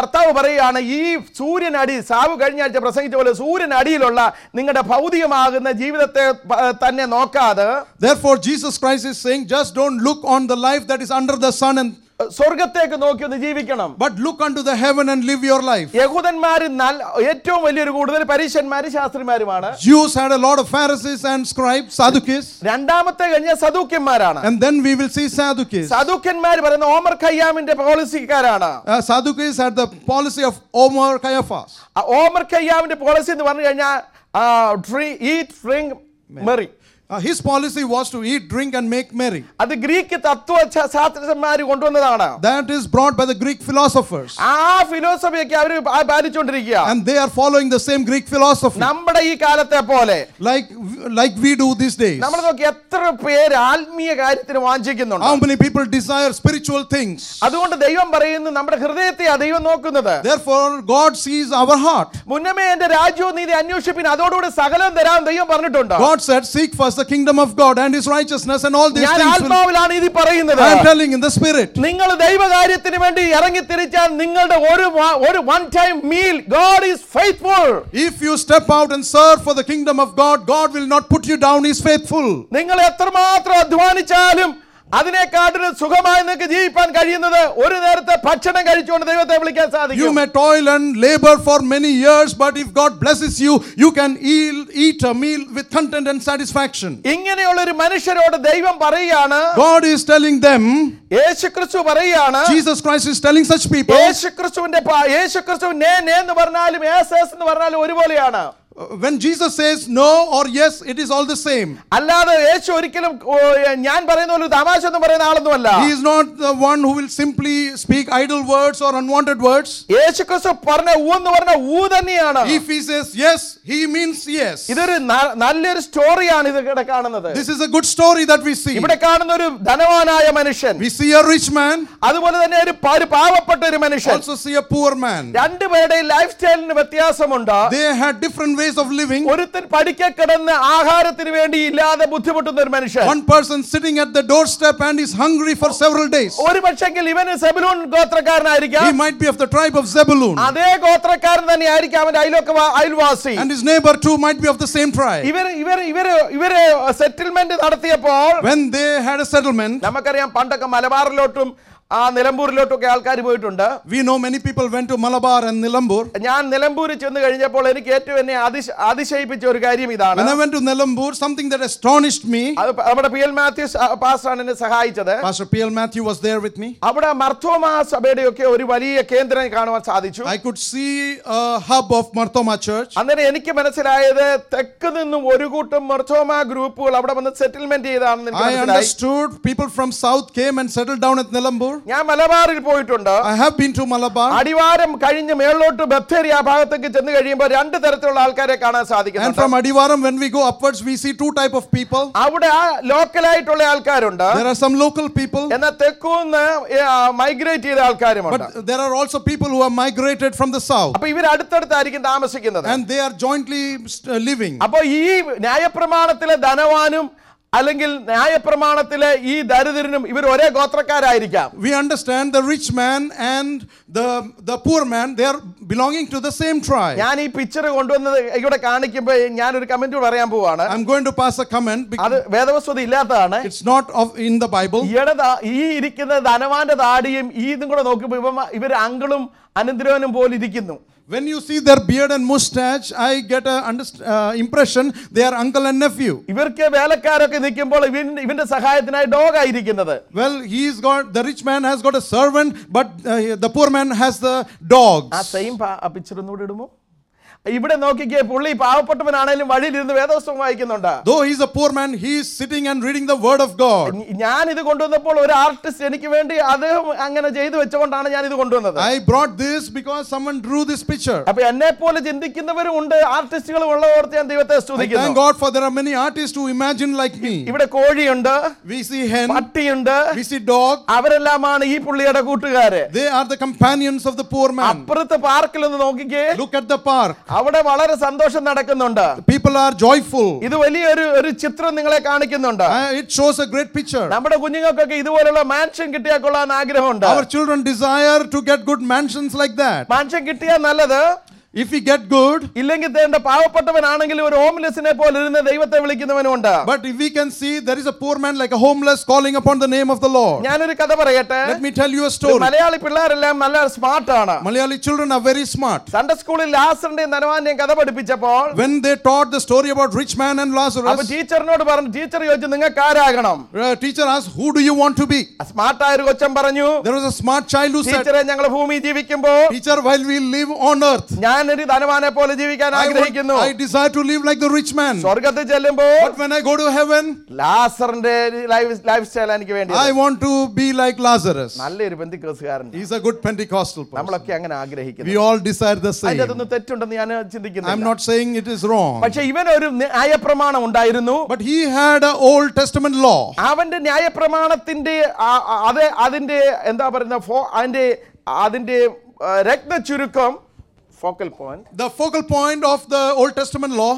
കർത്താവ് പറയുകയാണ് ഈ സൂര്യനടി സാവ് കഴിഞ്ഞ ആഴ്ച പ്രസംഗിച്ച പോലെ സൂര്യനടിയിലുള്ള നിങ്ങളുടെ ഭൗതികമാകുന്ന ജീവിതത്തെ പ- തന്നെ നോക്കാതെ Therefore, Jesus Christ is saying, just don't look on the life that is under the sun, and സ്വർഗത്തേക്ക് നോക്കി ഒന്ന് ജീവിക്കണം but look unto the heaven and live your life. യഹൂദന്മാർ നല്ല ഏറ്റവും വലിയൊരു കൂടുതൽ പരീക്ഷന്മാരും ശാസ്ത്രിമാരുമാണ് Jews had a lot of Pharisees and scribes, Sadducees, രണ്ടാമത്തെ കഴിഞ്ഞ സദൂക്യന്മാരാണ് and then we will see Sadducees. സദൂക്യന്മാർ പറയുന്ന Omar ഖയ്യാമിന്റെ പോളിസിക്കാരാണ് Uh, Sadducees had the policy of Omar Caiaphas. ആ ഓമർ ഖയ്യാമിന്റെ പോളിസി എന്ന് പറഞ്ഞു കഴിഞ്ഞാൽ eat drink merry Uh, his policy was to eat, drink, and make merry. അത് ഗ്രീക്ക് തത്വ ശാസ്ത്രജ്ഞന്മാർ കൊണ്ടുവന്നതാണ് That is brought by the Greek philosophers. ആ ഫിലോസഫിയൊക്കെ അവർ പാലിച്ചുകൊണ്ടിരിക്കുക And they are following the same Greek philosophy, നമ്മുടെ ഈ കാലത്തെ പോലെ like, like we do these days. നമ്മൾ നോക്കി എത്ര പേര് ആത്മീയ കാര്യത്തിന് വാഞ്ചിക്കുന്നുണ്ട് How many people desire spiritual things? അതുകൊണ്ട് ദൈവം പറയുന്നു നമ്മുടെ ഹൃദയത്തെയാ ദൈവം നോക്കുന്നത് Therefore, God sees our heart. മുന്നമേ എന്റെ രാജ്യവും നീതി അന്വേഷിപ്പിന് അതോടുകൂടി സകലം തരാൻ ദൈവം പറഞ്ഞിട്ടുണ്ട് God said, Seek first the kingdom of God and his righteousness, and all these ഞാൻ things will. ആത്മാവിലാണ് ഇത് പറയുന്നത് I am telling in the spirit. നിങ്ങൾ ദൈവകാര്യത്തിന് വേണ്ടി ഇറങ്ങി തിരിച്ചാൽ നിങ്ങളുടെ ഒരു വ- ഒരു one time meal God is faithful If you step out and serve for the kingdom of God, God will not put you down, He is faithful. നിങ്ങൾ എത്രമാത്രം അധ്വാനിച്ചാലും അതിനെക്കാട്ടിലും സുഖമായി നിങ്ങൾക്ക് ജീവിക്കാൻ കഴിയുന്നത് ഒരു നേരത്തെ ഭക്ഷണം കഴിച്ചുകൊണ്ട് ദൈവത്തെ വിളിക്കാൻ You സാധിക്കും may toil and labor for many years, but if God blesses you, you can eat, eat a meal with content and satisfaction. ഇങ്ങനെയുള്ള ഒരു മനുഷ്യരോട് ദൈവം പറയുകയാണ് God is telling them, യേശുക്രിസ്തു പറയുകയാണ് Jesus Christ is telling such people, യേശുക്രിസ്തുവിന്റെ പ- യേശുക്രിസ്തു നേ നേ എന്ന് പറഞ്ഞാലും ഏസ് ഏസ് എന്ന് പറഞ്ഞാലും ഒരുപോലെയാണ് uh, when Jesus says no or yes, it is all the same. അല്ലാതെ യേശു ഒരിക്കലും ഓ, ഞാൻ പറയുന്ന ഒരു തമാശ എന്ന് പറയുന്ന ആളൊന്നുമല്ല He is not the one who will simply speak idle words or unwanted words. യേശുക്രിസ്തു പറഞ്ഞ ഊ എന്ന് പറഞ്ഞ ഊ തന്നെയാണ് If he says yes, he means yes. ഇതൊരു ന- നല്ലൊരു സ്റ്റോറിയാണ് ഇത് ഇവിടെ കാണുന്നത് This is a good story that we see. ഇവിടെ കാണുന്ന ഒരു ധനവാനായ മനുഷ്യൻ We see a rich man, അതുപോലെ തന്നെ ഒരു പ- ഒരു പാവപ്പെട്ട ഒരു മനുഷ്യൻ also see a poor man. രണ്ടുപേരുടെയും ലൈഫ് സ്റ്റൈലിന് വ്യത്യാസമുണ്ട് They had different ways of living. ഒരുത്തൻ പഠിക്ക കിടന്ന് ആഹാരത്തിന് വേണ്ടി ഇല്ലാതെ ബുദ്ധിമുട്ടുന്ന ഒരു മനുഷ്യൻ One person sitting at the doorstep and is hungry for several days. ഒരു പക്ഷെങ്കിൽ ഇവന് സെബിലൂൺ He ഗോത്രക്കാരനായിരിക്കാം might be of the tribe of Zebulun, അതേ ഗോത്രക്കാരൻ തന്നെ ആയിരിക്കാം അവന്റെ അയലൊക്കെ അയൽവാസി and his neighbor too might be of the same tribe. ഇവർ ഇവർ ഇവര് ഇവര് സെറ്റിൽമെന്റ് നടത്തിയപ്പോൾ When they had a settlement, നമുക്കറിയാം പണ്ടൊക്കെ മലബാറിലോട്ടും ആ നിലമ്പൂരിലോട്ടും ഒക്കെ ആൾക്കാർ പോയിട്ടുണ്ട് we know many people went to Malabar and Nilambur. ഞാൻ നിലമ്പൂരിൽ ചെന്ന് കഴിഞ്ഞപ്പോൾ എനിക്ക് ഏറ്റവും എന്നെ അതിശ- അതിശയിപ്പിച്ച ഒരു കാര്യം ഇതാണ് When I went to Nilambur, something that astonished me, അത് നമ്മുടെ പി എൽ മാത്യൂസ് പാസ്റ്ററാണ് എന്നെ സഹായിച്ചത് Pastor P.L. Matthew was there with me. അവിടെ മർത്തോമാ സഭയുടെയൊക്കെ ഒരു വലിയ കേന്ദ്രം കാണുവാൻ സാധിച്ചു I could see a hub of Marthoma Church. അന്നേരം എനിക്ക് മനസ്സിലായത് തെക്ക് നിന്നും ഒരു കൂട്ടം മർത്തോമ ഗ്രൂപ്പുകൾ അവിടെ വന്ന് സെറ്റിൽമെന്റ് ചെയ്താണെന്ന് എനിക്ക് I മനസ്സിലായി understood people from south came and settled down at Nilambur. ഞാൻ മലബാറിൽ പോയിട്ടുണ്ട് I have been to Malabar. അടിവാരം കഴിഞ്ഞ് മേളിലോട്ട് ബത്തേരി ആ ഭാഗത്തേക്ക് ചെന്ന് കഴിയുമ്പോൾ രണ്ട് തരത്തിലുള്ള ആൾക്കാരെ കാണാൻ And സാധിക്കുന്നുണ്ട് from Adivaram, when we go upwards, we see two type of people. അവിടെ ആ ലോക്കലായിട്ടുള്ള ആൾക്കാരുണ്ട് There are some local people, എന്നാൽ തെക്കൂന്ന് മൈഗ്രേറ്റ് ചെയ്ത ആൾക്കാരുമുണ്ട് but there are also people who have migrated from the south. അപ്പൊ ഇവർ അടുത്തടുത്തായിരിക്കും താമസിക്കുന്നത് And they are jointly uh, living. അപ്പൊ ഈ ന്യായപ്രമാണത്തിലെ ധനവാനും അല്ലെങ്കിൽ ന്യായപ്രമാണത്തിലെ ഈ ദരിദ്രനും ഇവർ ഒരേ ഗോത്രക്കാരായിരിക്കാം We understand the rich man and the, the poor man, they are belonging to the same tribe. ഞാൻ ഈ പിക്ചർ കൊണ്ടുവന്നത് ഇവിടെ കാണിക്കുമ്പോ ഞാൻ ഒരു കമന്റ് പറയാൻ പോവാണ് I'm going to pass a comment because അത് വേദവസ്തുത ഇല്ലാത്തതാണ് it's not of in the Bible. ഈയുടെ ദാ- ഈ ഇരിക്കുന്ന ധനവാന്റെ താടിയും ഈ ഇതും കൂടെ നോക്കുമ്പോ ഇവ ഇവർ അങ്കിളും അനന്തരവനും പോലെ ഇരിക്കുന്നു When you see their beard and mustache, I get a underst- uh, impression they are uncle and nephew. ഇവർക്ക് വേലക്കാരൊക്കെ നിൽക്കുമ്പോൾ ഇവൻ ഇവന്റെ സഹായത്തിനായി ഡോഗ് ആയിരിക്കുന്നത് Well, he's got the rich man has got a servant, but uh, the poor man has the dogs. ആ സെയിം പിക്ചർ ഒന്നുകൂടെ ഇടുമോ ഇവിടെ നോക്കിക്കേ പുള്ളി പാവപ്പെട്ടവനാണേലും വഴിയിലിരുന്ന് വേദവസ്തം വായിക്കുന്നുണ്ട് Though he's a poor man, he is sitting and reading the word of God. ഞാൻ ഇത് കൊണ്ടുവന്നപ്പോൾ ഒരു ആർട്ടിസ്റ്റ് എനിക്ക് വേണ്ടി അദ്ദേഹം അങ്ങനെ ചെയ്തു വെച്ചുകൊണ്ടാണ് ഞാൻ ഇത് കൊണ്ടുവന്നത് I brought this because someone drew this picture. അപ്പൊ എന്നെ പോലെ ചിന്തിക്കുന്നവരും ഉണ്ട് ആർട്ടിസ്റ്റുകളും ഉള്ള ഓർത്ത് ഞാൻ ദൈവത്തെ I thank സ്തുതിക്കുന്നു God for there are many artists who imagine like me. ഇവിടെ കോഴിയുണ്ട് We see hen, പട്ടിയുണ്ട് we see dog. അവരെല്ലാമാണ് ഈ പുള്ളിയുടെ കൂട്ടുകാര് They are the companions of the poor man. അപ്പുറത്ത് പാർക്കിൽ ഒന്ന് നോക്കിക്കേ Look at the park. അവിടെ വളരെ സന്തോഷം നടക്കുന്നുണ്ട് People are joyful. ഇത് വലിയൊരു ഒരു ചിത്രം നിങ്ങളെ കാണിക്കുന്നുണ്ട് Uh, it shows a great picture. നമ്മുടെ കുഞ്ഞുങ്ങൾക്കൊക്കെ ഇതുപോലുള്ള മാൻഷൻ കിട്ടിയാൽ കൊള്ളാൻ ആഗ്രഹമുണ്ട് Our children desire to get good mansions like that. Mansion കിട്ടിയാൽ നല്ലത് If we get good, ഇല്ലെങ്കിൽ തേണ്ട പാവപ്പെട്ടവനാണെങ്കിൽ ഒരു ഹോംലെസിനെ പോലെ ഇരുന്ന് ദൈവത്തെ വിളിക്കുന്നവനുണ്ട് but if we can see there is a poor man like a homeless calling upon the name of the Lord. ഞാനൊരു കഥ പറയട്ടെ Let me tell you a ഒരു story. മലയാളി പിള്ളേരെല്ലാം നല്ല സ്മാർട്ട് ആണ് Malayali children are very smart. Sunday സ്കൂളിൽ ലാസറിന്റെയും ധനവാന്റെയും കഥ പഠിപ്പിച്ചപ്പോൾ When they taught the story about rich man and അപ്പൊ Lazarus, ടീച്ചറിനോട് പറഞ്ഞു ടീച്ചർ ചോദിച്ചു നിങ്ങൾക്ക് ആരാകണം uh, teacher asked, Who do you want to be? സ്മാർട്ടായ ഒരു കൊച്ചൻ പറഞ്ഞു There was a smart child who said, ടീച്ചറെ ഞങ്ങൾ ഭൂമി ജീവിക്കുമ്പോൾ Teacher, while we live on earth, ഞാൻ ഒരു ധനവാനെ പോലെ ജീവിക്കാൻ I, ആഗ്രഹിക്കുന്നു want, I desire to live like the rich man. സ്വർഗത്തിൽ ചെല്ലുമ്പോൾ But when I go to heaven, ലാസറിന്റെ ലൈഫ് ലൈഫ് സ്റ്റൈൽ എനിക്ക് വേണ്ടി I want to be like Lazarus. നല്ലൊരു ബന്ധിക്കോസുകാരൻ He's a good Pentecostal person. നമ്മളൊക്കെ അങ്ങനെ We ആഗ്രഹിക്കുന്നു all desire the അതിന്റെ same. അതൊന്നും തെറ്റുണ്ടെന്ന് ഞാൻ I'm ചിന്തിക്കുന്നു not saying it is wrong. പക്ഷെ ഇവൻ ഒരു ന്യായപ്രമാണം ഉണ്ടായിരുന്നു But he had an Old Testament law. അവന്റെ ന്യായപ്രമാണത്തിന്റെ ആ- ആ- അത് അതിന്റെ എന്താ പറയുന്ന ഫോ- അതിന്റെ അതിന്റെ ആ, രത്നചുരുക്കം focal point The focal point of the Old Testament law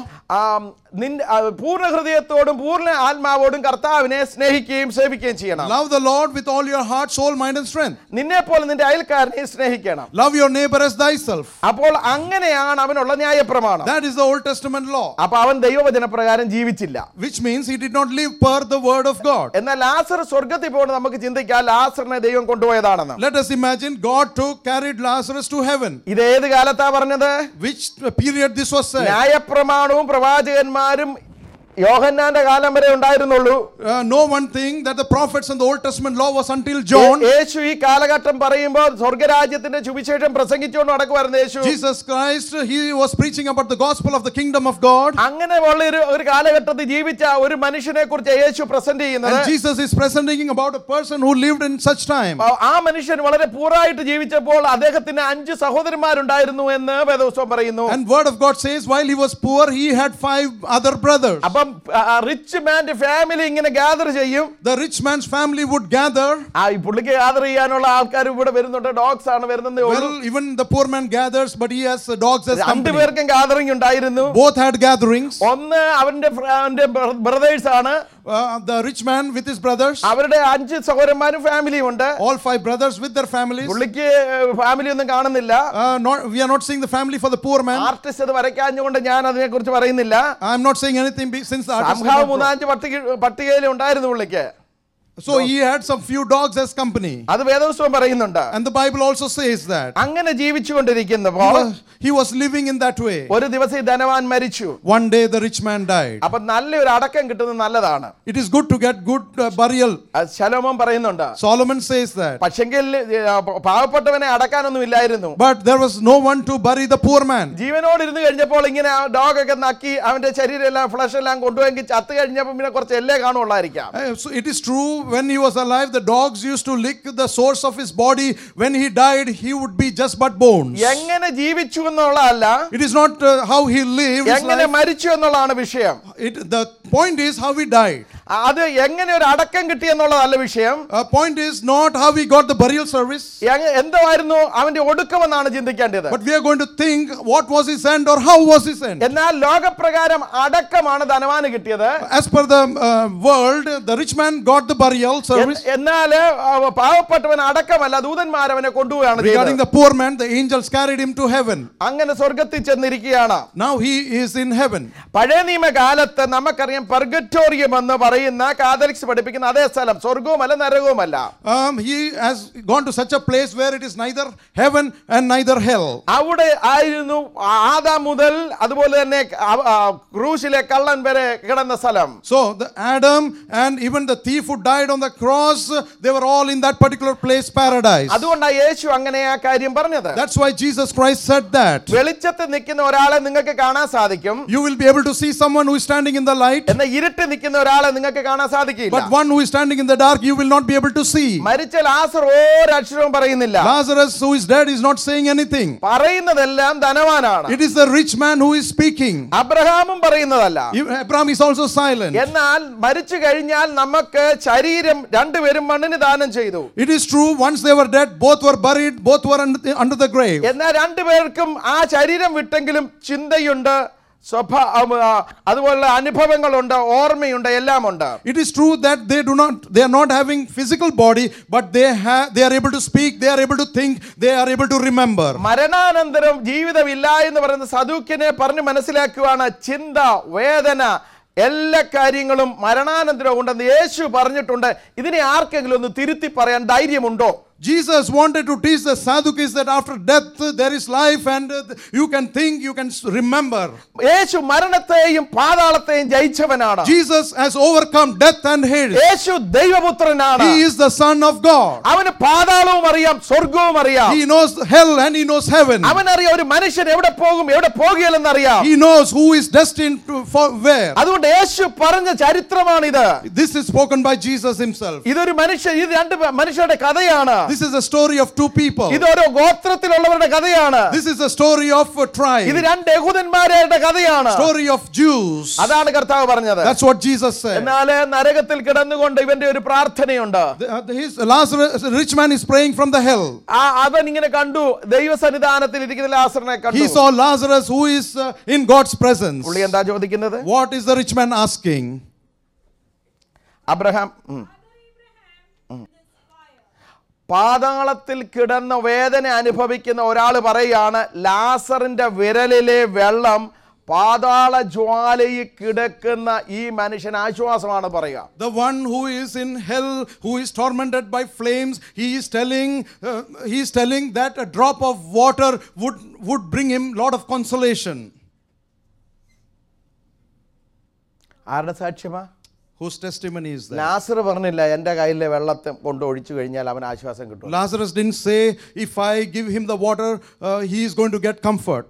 നിന്റെ ആ, പൂർണ്ണ ഹൃദയത്തോടും പൂർണ്ണ ആത്മാവോടും കർത്താവിനെ സ്നേഹിക്കുകയും സേവിക്കുകയും ചെയ്യണം love the Lord with all your heart, soul, mind, and strength. നിന്നെ പോലെ നിന്റെ അയൽക്കാരനെ സ്നേഹിക്കണം Love your neighbor as thyself. അപ്പോൾ അങ്ങനെയാണ് അവനുള്ള ന്യായപ്രമാണം That is the Old Testament law, അപ്പൊ അവൻ ദൈവവചന പ്രകാരം ജീവിച്ചില്ല which means he did not live per the word of God. എന്നാൽ ലാസർ സ്വർഗത്തിൽ പോകുന്നത് നമുക്ക് ചിന്തിക്കാം ലാസറിനെ ദൈവം കൊണ്ടുപോയതാണെന്ന് Let us imagine God took, carried Lazarus to heaven. ഇത് ഏത് കാലത്താ പറഞ്ഞത് Which period this was said? ന്യായപ്രമാണവും പ്രവാചകന്മാരും യോഹന്നാന്റെ കാലം വരെ ഉണ്ടായിരുന്നുള്ളൂ Uh, no one thing that the prophets and the Old Testament law was until John. യേ- യേശു ഈ കാലഘട്ടം പറയുമ്പോൾ സ്വർഗരാജ്യത്തിന്റെ സുവിശേഷം പ്രസംഗിച്ചുകൊണ്ട് നടക്കുമായിരുന്നു യേശു Jesus Christ, he was preaching about the gospel of the kingdom of God. അങ്ങനെ ഉള്ള ഒരു ഒരു കാലഘട്ടത്തിൽ ജീവിച്ച ഒരു മനുഷ്യനെ കുറിച്ച് യേശു പ്രസന്റ് ചെയ്യുന്നത് And Jesus is presenting about a person who lived in such time. ആ- ആ മനുഷ്യൻ വളരെ പൂറായിട്ട് ജീവിച്ചപ്പോൾ അദ്ദേഹത്തിന് അഞ്ച് സഹോദരന്മാരുണ്ടായിരുന്നു എന്ന് വേദോത്സവം പറയുന്നു And word of God says, while he was poor, he had five other brothers. അപ്പം റിച്ച് മാന്റെ ഫാമിലി ഇങ്ങനെ ഗ്യാദർ ചെയ്യും The rich man's family would gather. ആ ഈ പുള്ളിക്ക് ഗ്യാദർ ചെയ്യാനുള്ള ആൾക്കാർ ഇവിടെ വരുന്നുണ്ട് ഡോഗ്സ് ആണ് വരുന്നതേ ഉള്ളൂ Well, even the poor man gathers, but he has uh, dogs as company. രണ്ടുപേർക്കും ഗ്യാദറിംഗ് ഉണ്ടായിരുന്നു Both had gatherings. ഒന്ന് അവന്റെ ഫ്ര- അവന്റെ ബ്രദേഴ്സ് ആണ് Uh, the rich man with his brothers, അവരുടെ അഞ്ച് സഹോദരന്മാരും ഫാമിലിയും ഉണ്ട് all five brothers with their families. പുള്ളിക്ക് ഫാമിലി ഒന്നും കാണുന്നില്ല Uh, not, we are not seeing the family for the poor man. Artist അത് വരയ്ക്കാഞ്ഞുകൊണ്ട് ഞാൻ അതിനെ കുറിച്ച് പറയുന്നില്ല I'm not saying anything be- since the artist did സംഘാവ് not draw. മൂന്നാഞ്ച് പട്ടിക പട്ടികയിൽ ഉണ്ടായിരുന്നു പുള്ളിക്ക് So he had some few dogs as company. അത് വേദോത്സവം പറയുന്നുണ്ട് And the Bible also says that. അങ്ങനെ He ജീവിച്ചുകൊണ്ടിരിക്കുന്നപ്പോൾ was, he was living in that way. ഒരു ദിവസം ഈ ധനവാൻ മരിച്ചു One day the rich man died. അപ്പൊ നല്ലൊരു അടക്കം കിട്ടുന്നത് നല്ലതാണ് It is good to get good uh, burial. അത് ശലോമോൻ പറയുന്നുണ്ട് Solomon says that. പക്ഷെങ്കിൽ ഏ, പാവപ്പെട്ടവനെ അടക്കാനൊന്നും ഇല്ലായിരുന്നു But there was no one to bury the poor man. ജീവനോട് ഇരുന്ന് കഴിഞ്ഞപ്പോൾ ഇങ്ങനെ ഡോഗ് ഒക്കെ നക്കി അവന്റെ ശരീരം എല്ലാം ഫ്ലഷ് എല്ലാം കൊണ്ടുപോയെങ്കിൽ ചത്ത് കഴിഞ്ഞപ്പോൾ പിന്നെ കുറച്ച് എല്ലേ കാണുള്ളായിരിക്കാം Uh, So it is true when he was alive, the dogs used to lick the source of his body. When he died, he would be just but bones. എങ്ങനെ ജീവിച്ചു എന്നുള്ളതല്ല It is not uh, how he lived. his എങ്ങനെ life. മരിച്ചു എന്നുള്ളതാണ് വിഷയം It, the point is how he died. അത് എങ്ങനെ ഒരു അടക്കം കിട്ടി എന്നുള്ളതല്ല വിഷയം Uh, point is not how he got the burial service, എങ്ങ- എന്തായിരുന്നു അവന്റെ ഒടുക്കമെന്നാണ് ചിന്തിക്കേണ്ടത് but we are going to think what was his end or how was his end. എന്നാൽ ലോകപ്രകാരം അടക്കമാണ് ധനവാന് കിട്ടിയത് As per the uh, world, the rich man got the burial service. എന്നാൽ പാവപ്പെട്ടവൻ അടക്കമല്ല ദൂതന്മാർ അവനെ കൊണ്ടുപോവുകയാണ് Regarding ചെയ്തത് the poor man, the angels carried him to heaven. അങ്ങനെ സ്വർഗത്തിൽ ചെന്നിരിക്കുകയാണ് Now he is in heaven. പഴയ നിയമകാലത്ത് നമുക്കറിയാം പെർഗറ്റോറിയം എന്ന് പറയുന്ന കാതലിക്സ് പഠിപ്പിക്കുന്ന അതേ സ്ഥലം സ്വർഗവുമല്ല നരകവുമല്ല Um, he has gone to such a place where it is neither heaven and neither hell. അവിടെ ആയിരുന്നു ആദാം മുതൽ അതുപോലെ തന്നെ ആ- ആ ക്രൂശിലെ കള്ളൻ വരെ കിടന്ന സ്ഥലം So the Adam and even the thief who died on the cross, they were all in that particular place, paradise. അതുകൊണ്ടാണ് യേശു അങ്ങനെ ആ കാര്യം പറഞ്ഞത് That's why Jesus Christ said that. വെളിച്ചത്ത് നിൽക്കുന്ന ഒരാളെ നിങ്ങൾക്ക് കാണാൻ സാധിക്കും You will be able to see someone who is standing standing in the light, എന്ന ഇരുട്ട് നിൽക്കുന്ന ഒരാളെ നിങ്ങൾക്ക് കാണാൻ സാധിക്കില്ല but one who is standing in the dark, you will not be able to see. മരിച്ച ലാസർ ഒരക്ഷരവും പറയുന്നില്ല Lazarus, who is dead, is not saying anything. പറയുന്നതെല്ലാം ധനവാനാണ് It is the rich man who is speaking. അബ്രഹാമും പറയുന്നതല്ല Abraham is also silent. എന്നാൽ മരിച്ചു കഴിഞ്ഞാൽ നമുക്ക് ശരീരം രണ്ടുപേരും മണ്ണിന് ദാനം ചെയ്തു It is true, once they were dead, both were buried, both were under the, under the grave. എന്നാൽ രണ്ടുപേർക്കും ആ ശരീരം വിട്ടെങ്കിലും ചിന്തയുണ്ട് സ്വഭാ ആ, അതുപോലുള്ള അനുഭവങ്ങളുണ്ട് ഓർമ്മയുണ്ട് എല്ലാം ഉണ്ട് It is true that they do not, they are not having physical body, but they have, they are able to speak, they are able to think, they are able to remember. മരണാനന്തരം ജീവിതമില്ല എന്ന് പറയുന്ന സദൂക്കിനെ പറഞ്ഞ് മനസ്സിലാക്കുവാണ് ചിന്ത വേദന എല്ലാ കാര്യങ്ങളും മരണാനന്തരം ഉണ്ടെന്ന് യേശു പറഞ്ഞിട്ടുണ്ട് ഇതിനെ ആർക്കെങ്കിലും ഒന്ന് തിരുത്തി പറയാൻ ധൈര്യമുണ്ടോ Jesus wanted to teach the Sadducees that after death uh, there is life and uh, you can think, you can s- remember. യേശു മരണത്തെയും പാതാളത്തെയും ജയിച്ചവനാണ് Jesus has overcome death and Hades. Yeshu ദൈവപുത്രനാണ് He is the Son of God. അവന് പാതാളവും അറിയാം സ്വർഗവും അറിയാം He knows hell and he knows heaven. അവനറിയാം ഒരു മനുഷ്യൻ എവിടെ പോകും എവിടെ പോകുകയില്ലെന്നറിയാം He knows who is destined to, for where. അതുകൊണ്ട് യേശു പറഞ്ഞ ചരിത്രമാണിത് This is spoken by Jesus himself. ഇതൊരു മനുഷ്യൻ ഇത് രണ്ട് മനുഷ്യരുടെ കഥയാണ് This is a story of two people. ഇത് ഓരോ ഗോത്രത്തിലുള്ളവരുടെ കഥയാണ് This is a story of a ഇത് tribe. രണ്ട് യഹൂദന്മാരുടെ കഥയാണ് Story of Jews. അതാണ് കർത്താവ് പറഞ്ഞത് That's what Jesus said. എന്നാല് നരകത്തിൽ കിടന്നുകൊണ്ട് ഇവന്റെ ഒരു പ്രാർത്ഥനയുണ്ട് The- uh, His Lazarus, a rich man is praying from the hell. ആ അവൻ ഇങ്ങനെ കണ്ടു ദൈവസന്നിധാനത്തിൽ ഇരിക്കുന്ന ലാസറിനെ He കണ്ടു saw Lazarus who is uh, in God's presence. പുള്ളി എന്താ ചോദിക്കുന്നത് What is the rich man asking? Abraham ഉം. പാതാളത്തിൽ കിടന്ന വേദന അനുഭവിക്കുന്ന ഒരാൾ പറയാണ് ലാസറിന്റെ വിരലിലെ വെള്ളം പാതാള ജ്വാലയിൽ കിടക്കുന്ന ഈ മനുഷ്യൻ ആശ്വാസമാണ് പറയുക The one who is in hell, who is tormented by flames, he is telling, uh, he is telling that a drop of water would, would bring him lot of consolation. ആരുടെ സാക്ഷ്യമാ Whose testimony is that? ലാസർ പറഞ്ഞില്ല എൻ്റെ കയ്യിലെ വെള്ളത്തെ കൊണ്ട് ഒഴിച്ചു കഴിഞ്ഞാൽ അവൻ ആശ്വാസം കിട്ടും Lazarus didn't say, if I give him the water, uh, he is going to get comfort.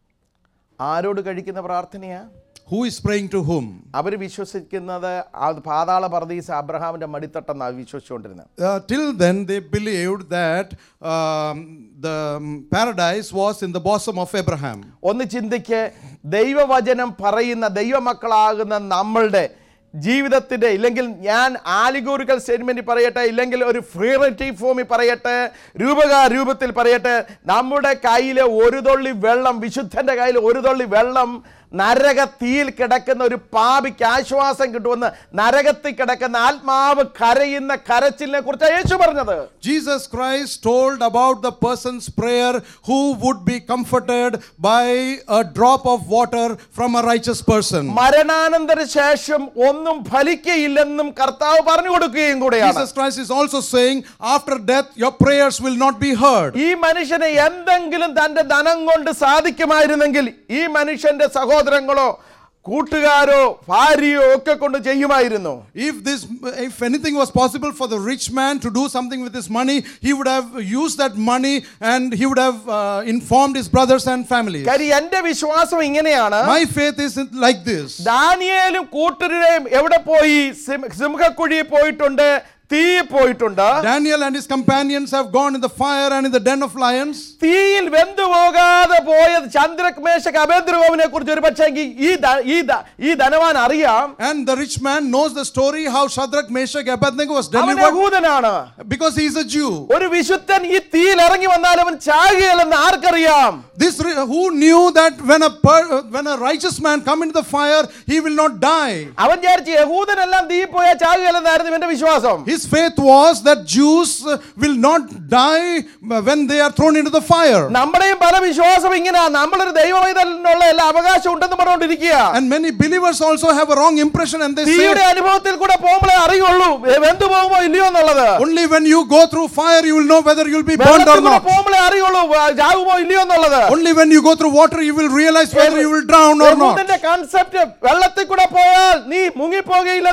ആരോട് കഴിക്കുന്ന പ്രാർത്ഥനയാ Who is praying to whom? അവർ വിശ്വസിക്കുന്നത് ആ പാതാള പർദീസ് അബ്രഹാമിന്റെ മടിത്തട്ടെന്നാണ് വിശ്വസിച്ചുകൊണ്ടിരുന്നത് Uh, till then, they believed that um, the um, paradise was in the bosom of Abraham. ഒന്ന് ചിന്തിക്ക് ദൈവവചനം പറയുന്ന ദൈവമക്കളാകുന്ന നമ്മളുടെ ജീവിതത്തിൻ്റെ ഇല്ലെങ്കിൽ ഞാൻ ആലിഗോറിക്കൽ സ്റ്റേറ്റ്മെൻറ്റ് പറയട്ടെ ഇല്ലെങ്കിൽ ഒരു ഫ്രീറേറ്റീവ് ഫോമിൽ പറയട്ടെ രൂപകാ രൂപത്തിൽ പറയട്ടെ നമ്മുടെ കയ്യിൽ ഒരു തുള്ളി വെള്ളം വിശുദ്ധൻ്റെ കയ്യിൽ ഒരു തുള്ളി വെള്ളം നരക തീയിൽ കിടക്കുന്ന ഒരു പാപിക്ക് ആശ്വാസം കിട്ടുമെന്ന് നരകത്തിൽ കിടക്കുന്ന ആത്മാവ് കരയുന്ന കരച്ചിലിനെ കുറിച്ചാണ് യേശു പറഞ്ഞത് Jesus Christ told about the person's prayer who would be comforted by a drop of water from a righteous person. മരണാനന്തര ശേഷം ഒന്നും ഫലിക്കയില്ലെന്നും കർത്താവ് പറഞ്ഞു കൊടുക്കുകയും കൂടെയാണ് Jesus Christ is also saying, after death, your prayers will not be heard. ഈ മനുഷ്യന് എന്തെങ്കിലും തന്റെ ധനം കൊണ്ട് സാധിക്കുമായിരുന്നെങ്കിൽ ഈ മനുഷ്യന്റെ സഹോദരങ്ങളോ കൂട്ടുകാരോ ഭാര്യയോ ഒക്കെ കൊണ്ട് ചെയ്യുമായിരുന്നു If this, if anything was possible for the rich man to do something with his money, he would have used that money and he would have uh, informed his brothers and families. കാര്യം എന്റെ വിശ്വാസം ഇങ്ങനെയാണ് My faith is like this. ദാനിയേലും കൂട്ടരുടെയും എവിടെ പോയി സിം- സിംഹക്കുഴിയിൽ പോയിട്ടുണ്ട് തീ പോയിട്ടുണ്ട് Daniel and his companions have gone in the fire and in the den of lions. തീയിൽ വെന്തുപോകാതെ പോയത് ചന്ദ്രമേശക അഭേദ്രഗോവിനെ കുറിച്ച് ഒരു പക്ഷേ ഈ ധ- ഈ ധ- ഈ ധനവാൻ അറിയാം And the rich man knows the story how Shadrach, Meshach, Abednego was അവൻ delivered യഹൂദനാണ് because he is a Jew. ഒരു വിശുദ്ധൻ ഈ തീയിൽ ഇറങ്ങി വന്നാൽ അവൻ ചാകുകയില്ലെന്ന് ആർക്കറിയാം This ri- who knew that when a per- uh, when a righteous man come into the fire, he will not die. അവൻ വിചാരിച്ചു യഹൂദനെല്ലാം തീ പോയാൽ ചാകുകയില്ലെന്നായിരുന്നു ഇവന്റെ വിശ്വാസം His faith was that Jews uh, will not die uh, when they are thrown into the fire. നമ്മുടെയും പല വിശ്വാസം ഇങ്ങനെ നമ്മളൊരു ദൈവവൈതലിനുള്ള എല്ലാ അവകാശം ഉണ്ടെന്ന് പറഞ്ഞുകൊണ്ടിരിക്കുക And many believers also have a wrong impression and they തീയുടെ say അനുഭവത്തിൽ കൂടെ പോകുമ്പോഴേ അറിയുള്ളൂ എ- വെന്തു പോകുമോ ഇല്ലയോ എന്നുള്ളത് only when you go through fire you will know whether you will be burned വെള്ളത്തിൽ or കൂടെ not. പോകുമ്പോഴേ അറിയുള്ളൂ വ- ചാകുമോ ഇല്ലയോ എന്നുള്ളത് Only when you go through water you will realize whether you will drown or not. യഹൂദന്റെ കൺസെപ്റ്റ് വെള്ളത്തിൽ കൂടെ പോയാൽ നീ മുങ്ങിപ്പോകയില്ലെന്നും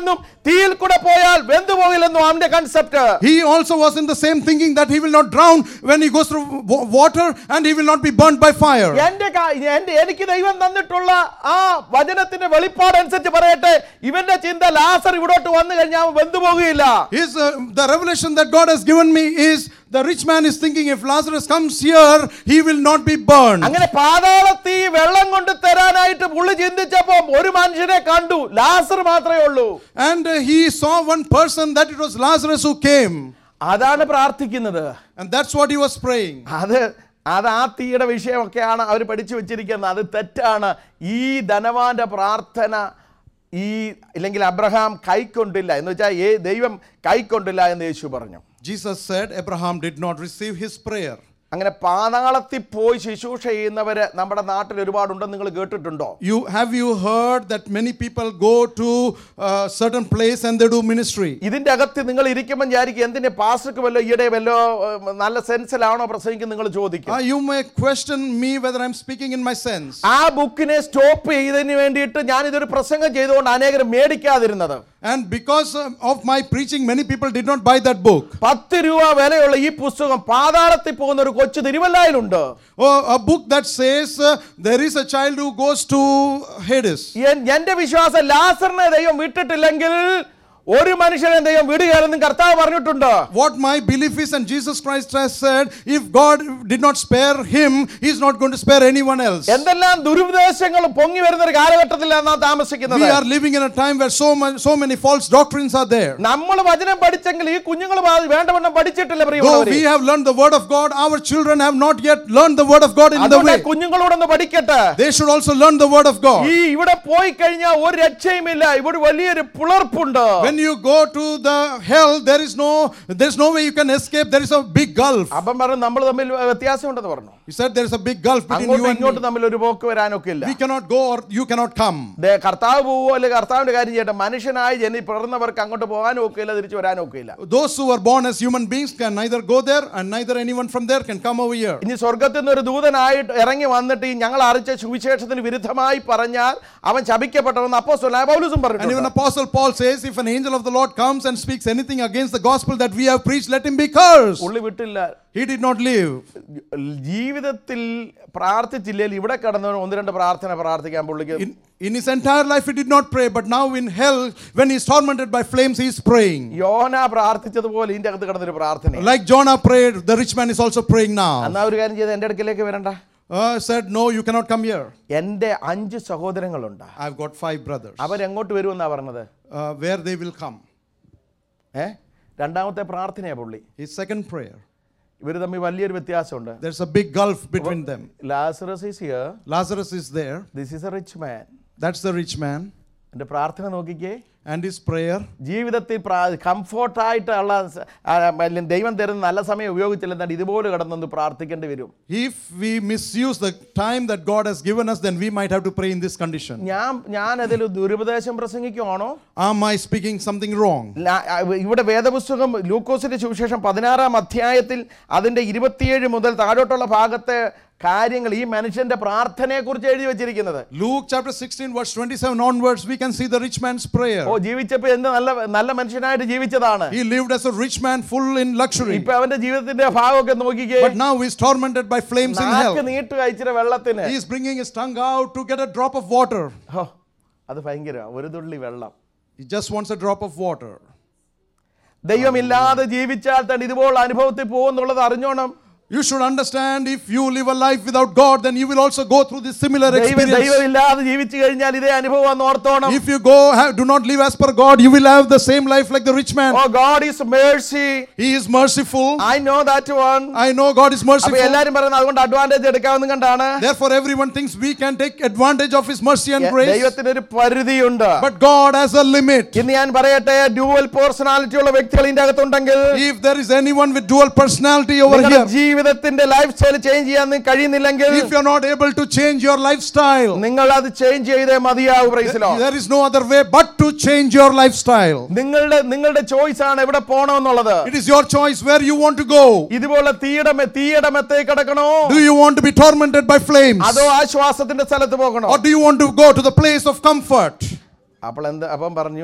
തീയിൽ കൂടെ പോയാൽ വെന്തുപോകില്ലെന്നും അവന്റെ concept He also was in the same thinking that he will not drown when he goes through wa- water and he will not be burnt by fire. എന്റെ കാ- എന്റെ എനിക്ക് ദൈവം തന്നിട്ടുള്ള ആ വചനത്തിന്റെ വെളിപ്പാട് അനുസരിച്ച് പറയട്ടെ ഇവന്റെ ചിന്ത ലാസർ ഇവിടോട്ട് വന്നു കഴിഞ്ഞാൽ അവൻ വെന്തുപോകുകയില്ല His, uh, the revelation that God has given me is the rich man is thinking if Lazarus comes here, he will not be burned. അങ്ങനെ പാതാളത്തിൽ വെള്ളം കൊണ്ട് തരാനായിട്ട് പുള്ളി ചിന്തിച്ചപ്പോ ഒരു മനുഷ്യനെ കണ്ടു ലാസർ മാത്രമേ ഉള്ളൂ And uh, he saw one person that it was Lazarus who came. അതാണ് പ്രാർത്ഥിക്കുന്നത് And that's what he was praying. അത് അത് ആ തീയുടെ വിഷയമൊക്കെയാണ് അവർ പഠിച്ചു വെച്ചിരിക്കുന്നത് അത് തെറ്റാണ് ഈ ധനവാന്റെ പ്രാർത്ഥന ഈ ഇല്ലെങ്കിൽ അബ്രഹാം കൈക്കൊണ്ടില്ല എന്ന് വെച്ചാൽ ഏ ദൈവം കൈക്കൊണ്ടില്ല എന്ന് യേശു പറഞ്ഞു Jesus said Abraham did not receive his prayer. അങ്ങനെ പാതാളത്തിൽ പോയി ശുശ്രൂഷ ചെയ്യുന്നവര് നമ്മുടെ നാട്ടിൽ ഒരുപാടുണ്ടെന്ന് നിങ്ങൾ കേട്ടിട്ടുണ്ടോ You have you heard that many people go to a certain place and they do ministry? ഇതിന്റെ അകത്ത് നിങ്ങൾ ഇരിക്കുമ്പോൾ വിചാരിക്കും എന്തിന്റെ പാസ്റ്റർക്ക് വല്ലോ ഈയിടെ വല്ലോ ഏഹ്, നല്ല സെൻസിലാണോ പ്രസംഗിക്കുന്നത് നിങ്ങൾ ചോദിക്കും Uh, you may question me whether I'm speaking in my sense. ആ ബുക്കിനെ സ്റ്റോപ്പ് ചെയ്തതിന് വേണ്ടിയിട്ട് ഞാൻ ഇതൊരു പ്രസംഗം ചെയ്തുകൊണ്ട് അനേകരും മേടിക്കാതിരുന്നത് And because uh, of my preaching, many people did not buy that book. പത്ത് രൂപ വിലയുള്ള ഈ പുസ്തകം പാതാളത്തിൽ പോകുന്ന ഒരു കൊച്ചു തിരുവല്ലായിലുണ്ട് Oh, a book that says uh, there is a child who goes to Hades. എൻ- എന്റെ വിശ്വാസം ലാസറിനെ ദൈവം വിട്ടിട്ടില്ലെങ്കിൽ ഒരു മനുഷ്യനെ ദൈവം വിടുകയാണെന്നും കർത്താവ് പറഞ്ഞിട്ടുണ്ട് What my belief is, and Jesus Christ has said, if God did not spare him, He's not going to spare anyone else. എന്തെല്ലാം ദുരുപദേശങ്ങൾ പൊങ്ങി വരുന്ന ഒരു കാലഘട്ടത്തിലാണ് നാം താമസിക്കുന്നത് We are living in a time where so, much, so many false doctrines are there. നമ്മൾ വചനം പഠിച്ചെങ്കിൽ ഈ കുഞ്ഞുങ്ങൾ വേണ്ടവണ്ണം പഠിച്ചിട്ടില്ല Though പ്രിയമുള്ളവരെ we have learned the word of God, our children have not yet learned the word of God in the അതുകൊണ്ട് way. കുഞ്ഞുങ്ങളോടൊന്ന് പഠിക്കട്ടെ They should also learn the word of God. ഈ ഇവിടെ പോയി കഴിഞ്ഞാൽ ഒരു രക്ഷയുമില്ല ഇവിടെ വലിയൊരു പിളർപ്പുണ്ട് When you go to the hell, there is no there is no way you can escape. There is a big gulf. അപ്പം പറഞ്ഞു നമ്മൾ തമ്മിൽ വ്യത്യാസമുണ്ടെന്ന് പറഞ്ഞു He said there is a big gulf between അങ്ങോട്ടും you and ഇങ്ങോട്ടും me. തമ്മിൽ ഒരു പോക്ക് വരാനൊക്കെ ഇല്ല We cannot go or you cannot come. ദേ, കർത്താവ് പോവോ അല്ലെങ്കിൽ കർത്താവിന്റെ കാര്യം ചെയ്യട്ടെ മനുഷ്യനായി ജനി പിറന്നവർക്ക് അങ്ങോട്ട് പോകാനും ഒക്കെയില്ല തിരിച്ചു വരാനും ഒക്കെയില്ല Those who are born as human beings can neither go there and neither anyone from there can come over here. ഇനി സ്വർഗത്തിൽ നിന്ന് ഒരു ദൂതനായിട്ട് ഇറങ്ങി വന്നിട്ട് ഈ ഞങ്ങൾ അറിയിച്ച സുവിശേഷത്തിന് വിരുദ്ധമായി പറഞ്ഞാൽ അവൻ ശപിക്കപ്പെട്ടവൻ അപ്പോ പൗലൂസും And even പറഞ്ഞു Apostle Paul says, if an angel of the Lord comes and speaks anything against the gospel that we have preached, let him be cursed. പുള്ളി വിട്ടില്ല He did not live. ജീവിതത്തിൽ പ്രാർത്ഥിച്ചില്ലെങ്കിൽ ഇവിടെ കിടന്നവൻ ഒന്ന് രണ്ട് പ്രാർത്ഥന പ്രാർത്ഥിക്കാൻ പുള്ളിക്ക് In, in his entire life, he did not pray, but now in hell, when he is tormented by flames, he is praying. യോന പ്രാർത്ഥിച്ചതുപോലെ ഇതിന്റെ അകത്ത് കിടന്നൊരു പ്രാർത്ഥന Like Jonah prayed, the rich man is also praying now. എന്നാ ഒരു കാര്യം ചെയ്ത് എൻ്റെ അടുക്കലേക്ക് വരണ്ട Uh, said, No, you cannot come here. എൻ്റെ അഞ്ച് സഹോദരങ്ങളുണ്ട് I've got five brothers. അവരെങ്ങോട്ട് വരുമെന്നാ പറഞ്ഞത് Uh, where they will come. ഏ രണ്ടാമത്തെ പ്രാർത്ഥനയാ പുള്ളി His second prayer. ഇവർ തമ്മിൽ വലിയൊരു വ്യത്യാസമുണ്ട് There's a big gulf between them. Lazarus is here Lazarus is there. This is a rich man That's the rich man. എൻ്റെ പ്രാർത്ഥന നോക്കിക്കേ And his prayer. ജീവിതത്തിൽ കംഫോർട്ടായിട്ടുള്ള സ- ആ, അല്ലെങ്കിൽ ദൈവം തരുന്ന നല്ല സമയം ഉപയോഗിച്ചില്ലെന്നാൽ ഇതുപോലെ കിടന്നൊന്ന് പ്രാർത്ഥിക്കേണ്ടി വരും If we misuse the time that God has given us, then we might have to pray in this condition. ഞാൻ ഞാൻ അതിൽ ദുരുപദേശം പ്രസംഗിക്കുവാണോ Am I speaking something wrong? ല- ആ, ഇവിടെ വേദപുസ്തകം ലൂക്കോസിന്റെ സുവിശേഷം പതിനാറാം അധ്യായത്തിൽ അതിന്റെ ഇരുപത്തിയേഴ് മുതൽ താഴോട്ടുള്ള ഭാഗത്തെ കാര്യങ്ങൾ ഈ മനുഷ്യന്റെ പ്രാർത്ഥനയെ കുറിച്ച് എഴുതി വെച്ചിരിക്കുന്നത് Luke chapter 16, verse 27 onwards, we can see the rich man's prayer. ഓ ജീവിച്ചപ്പോ എന്ത് നല്ല നല്ല മനുഷ്യനായിട്ട് ജീവിച്ചതാണ് He lived as a rich man, full in luxury. ഇപ്പൊ അവന്റെ ജീവിതത്തിന്റെ ഭാഗമൊക്കെ നോക്കിക്കേ But now he's tormented by flames in നാക്ക് hell. നീട്ടുക ഇച്ചിരി വെള്ളത്തിന് He is bringing his tongue out to get a drop of water. ഹോ, അത് ഭയങ്കര ഒരു തുള്ളി വെള്ളം He just wants a drop of water. ദൈവമില്ലാതെ ജീവിച്ചാൽ തന്നെ ഇതുപോലുള്ള അനുഭവത്തിൽ പോകുന്നുള്ളത് അറിഞ്ഞോണം You should understand if you live a life without God, then you will also go through this similar ദൈവം experience. ദൈവമില്ലാതെ ജീവിച്ചു കഴിഞ്ഞാൽ ഇതേ അനുഭവം ഓർത്തോണം If you go, have, do not live as per God, you will have the same life like the rich man. Oh God is mercy He is merciful. I know that one I know God is അപ്പൊ merciful. എല്ലാരും പറയുന്നത് അതുകൊണ്ട് അഡ്വാൻറ്റേജ് എടുക്കാമെന്നും കണ്ടാണ് Therefore, everyone thinks we can take advantage of His mercy and grace. ദൈവത്തിന് ഒരു പരിധിയുണ്ട് But God has a limit. ഇന്ന് ഞാൻ പറയട്ടെ ഡ്യുവൽ പേഴ്സണാലിറ്റി ഉള്ള വ്യക്തികൾ ഇതിന്റെ അകത്തുണ്ടെങ്കിൽ If there is anyone with dual personality over നിങ്ങളുടെ here, ജീവിതത്തിന്റെ ലൈഫ് സ്റ്റൈൽ ചേഞ്ച് ചെയ്യാൻ നിങ്ങൾക്ക് കഴിയുന്നില്ലെങ്കിൽ if you're not able to change your lifestyle, നിങ്ങൾ അത് ചേഞ്ച് ചെയ്തേ മതിയാവൂ പ്രൈസിലോ there is no other way but to change your lifestyle. നിങ്ങളുടെ നിങ്ങളുടെ ചോയ്സ് ആണ് എവിടെ പോകണമെന്നുള്ളത് It is your choice where you want to go. ഇതുപോലെ തീയുടെ മെ- തീയുടെ മെത്തേ കിടക്കണോ Do you want to be tormented by flames? അതോ ആശ്വാസത്തിന്റെ സ്ഥലത്ത് പോകണോ Or do you want to go to the place of comfort? അപ്പോൾ എന്ത് അപ്പം പറഞ്ഞു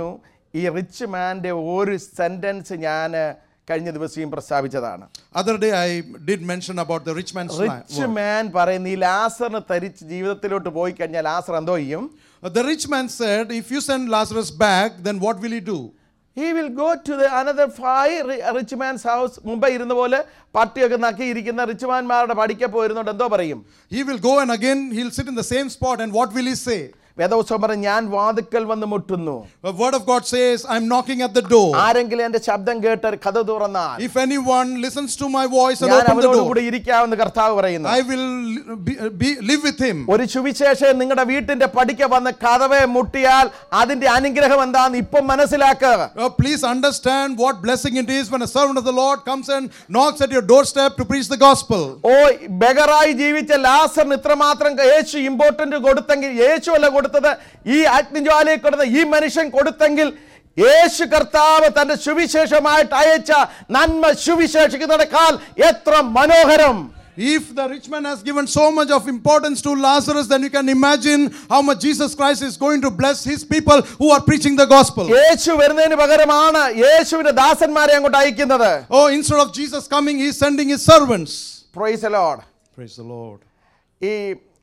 ഈ റിച്ച് മാൻ്റെ ഒരു സെൻറ്റൻസ് ഞാൻ കഴിഞ്ഞ ദിവസം പ്രസ്താവിച്ചതാണ് Other day I did mention about the rich man's life. Rich man പറയുന്ന ഈ ലാസറിന് തരിച്ച് ജീവിതത്തിലോട്ട് പോയി കഴിഞ്ഞാൽ ലാസർ എന്തോ ചെയ്യും Uh, The rich man said, If you send Lazarus back, then what will he do? He will go to the another five rich man's house മുമ്പ് ഇരുന്ന പോലെ പട്ടിയൊക്കെ നക്കിയിരിക്കുന്ന റിച്ച് മാൻമാരുടെ പഠിക്ക പോയിരുന്നോണ്ട് എന്തോ പറയും He will go and again he'll sit in the same spot, and what will he say? വേദോത്സവം പറയും ഞാൻ വാതുക്കൽ വന്ന് മുട്ടുന്നു The word of God says, I'm knocking at the door. ആരെങ്കിലും എന്റെ ശബ്ദം കേട്ട് കഥ തുറന്നാൽ If anyone listens to my voice and ഞാൻ open the അവനോട് door, കൂടി ഇരിക്കാമെന്ന് കർത്താവ് പറയുന്നു I will be, be, live with him. ഒരു സുവിശേഷം നിങ്ങളുടെ വീട്ടിന്റെ പടിക്ക വന്ന് കഥവെ മുട്ടിയാൽ അതിന്റെ അനുഗ്രഹം എന്താന്ന് ഇപ്പം മനസ്സിലാക്കുക Uh, please understand what blessing it is when a servant of the Lord comes and knocks at your doorstep to preach the gospel. ഓ ബെഗറായി ജീവിച്ച ലാസറിന് ഇത്രമാത്രം യേശു ഇമ്പോർട്ടന്റ് കൊടുത്തെങ്കിൽ യേശു അല്ല കൊടുത്തത് ഈ അഗ്നിജ്വാലയെ കൊടുത്ത ഈ മനുഷ്യൻ കൊടുത്തെങ്കിൽ യേശു കർത്താവ് തന്റെ സുവിശേഷമായിട്ട് അയച്ച നന്മ സുവിശേഷിക്കുന്നിടക്കാൽ എത്ര മനോഹരം If the rich man has given so much of importance to Lazarus, then you can imagine how much Jesus Christ is going to bless his people who are preaching the gospel. യേശു വരുന്നതിന് പകരമാണ് യേശുവിന്റെ ദാസന്മാരെ അങ്ങോട്ട് അയക്കുന്നത് Oh, instead of Jesus coming, he's sending his servants. Praise Lord Praise the Lord. ഈ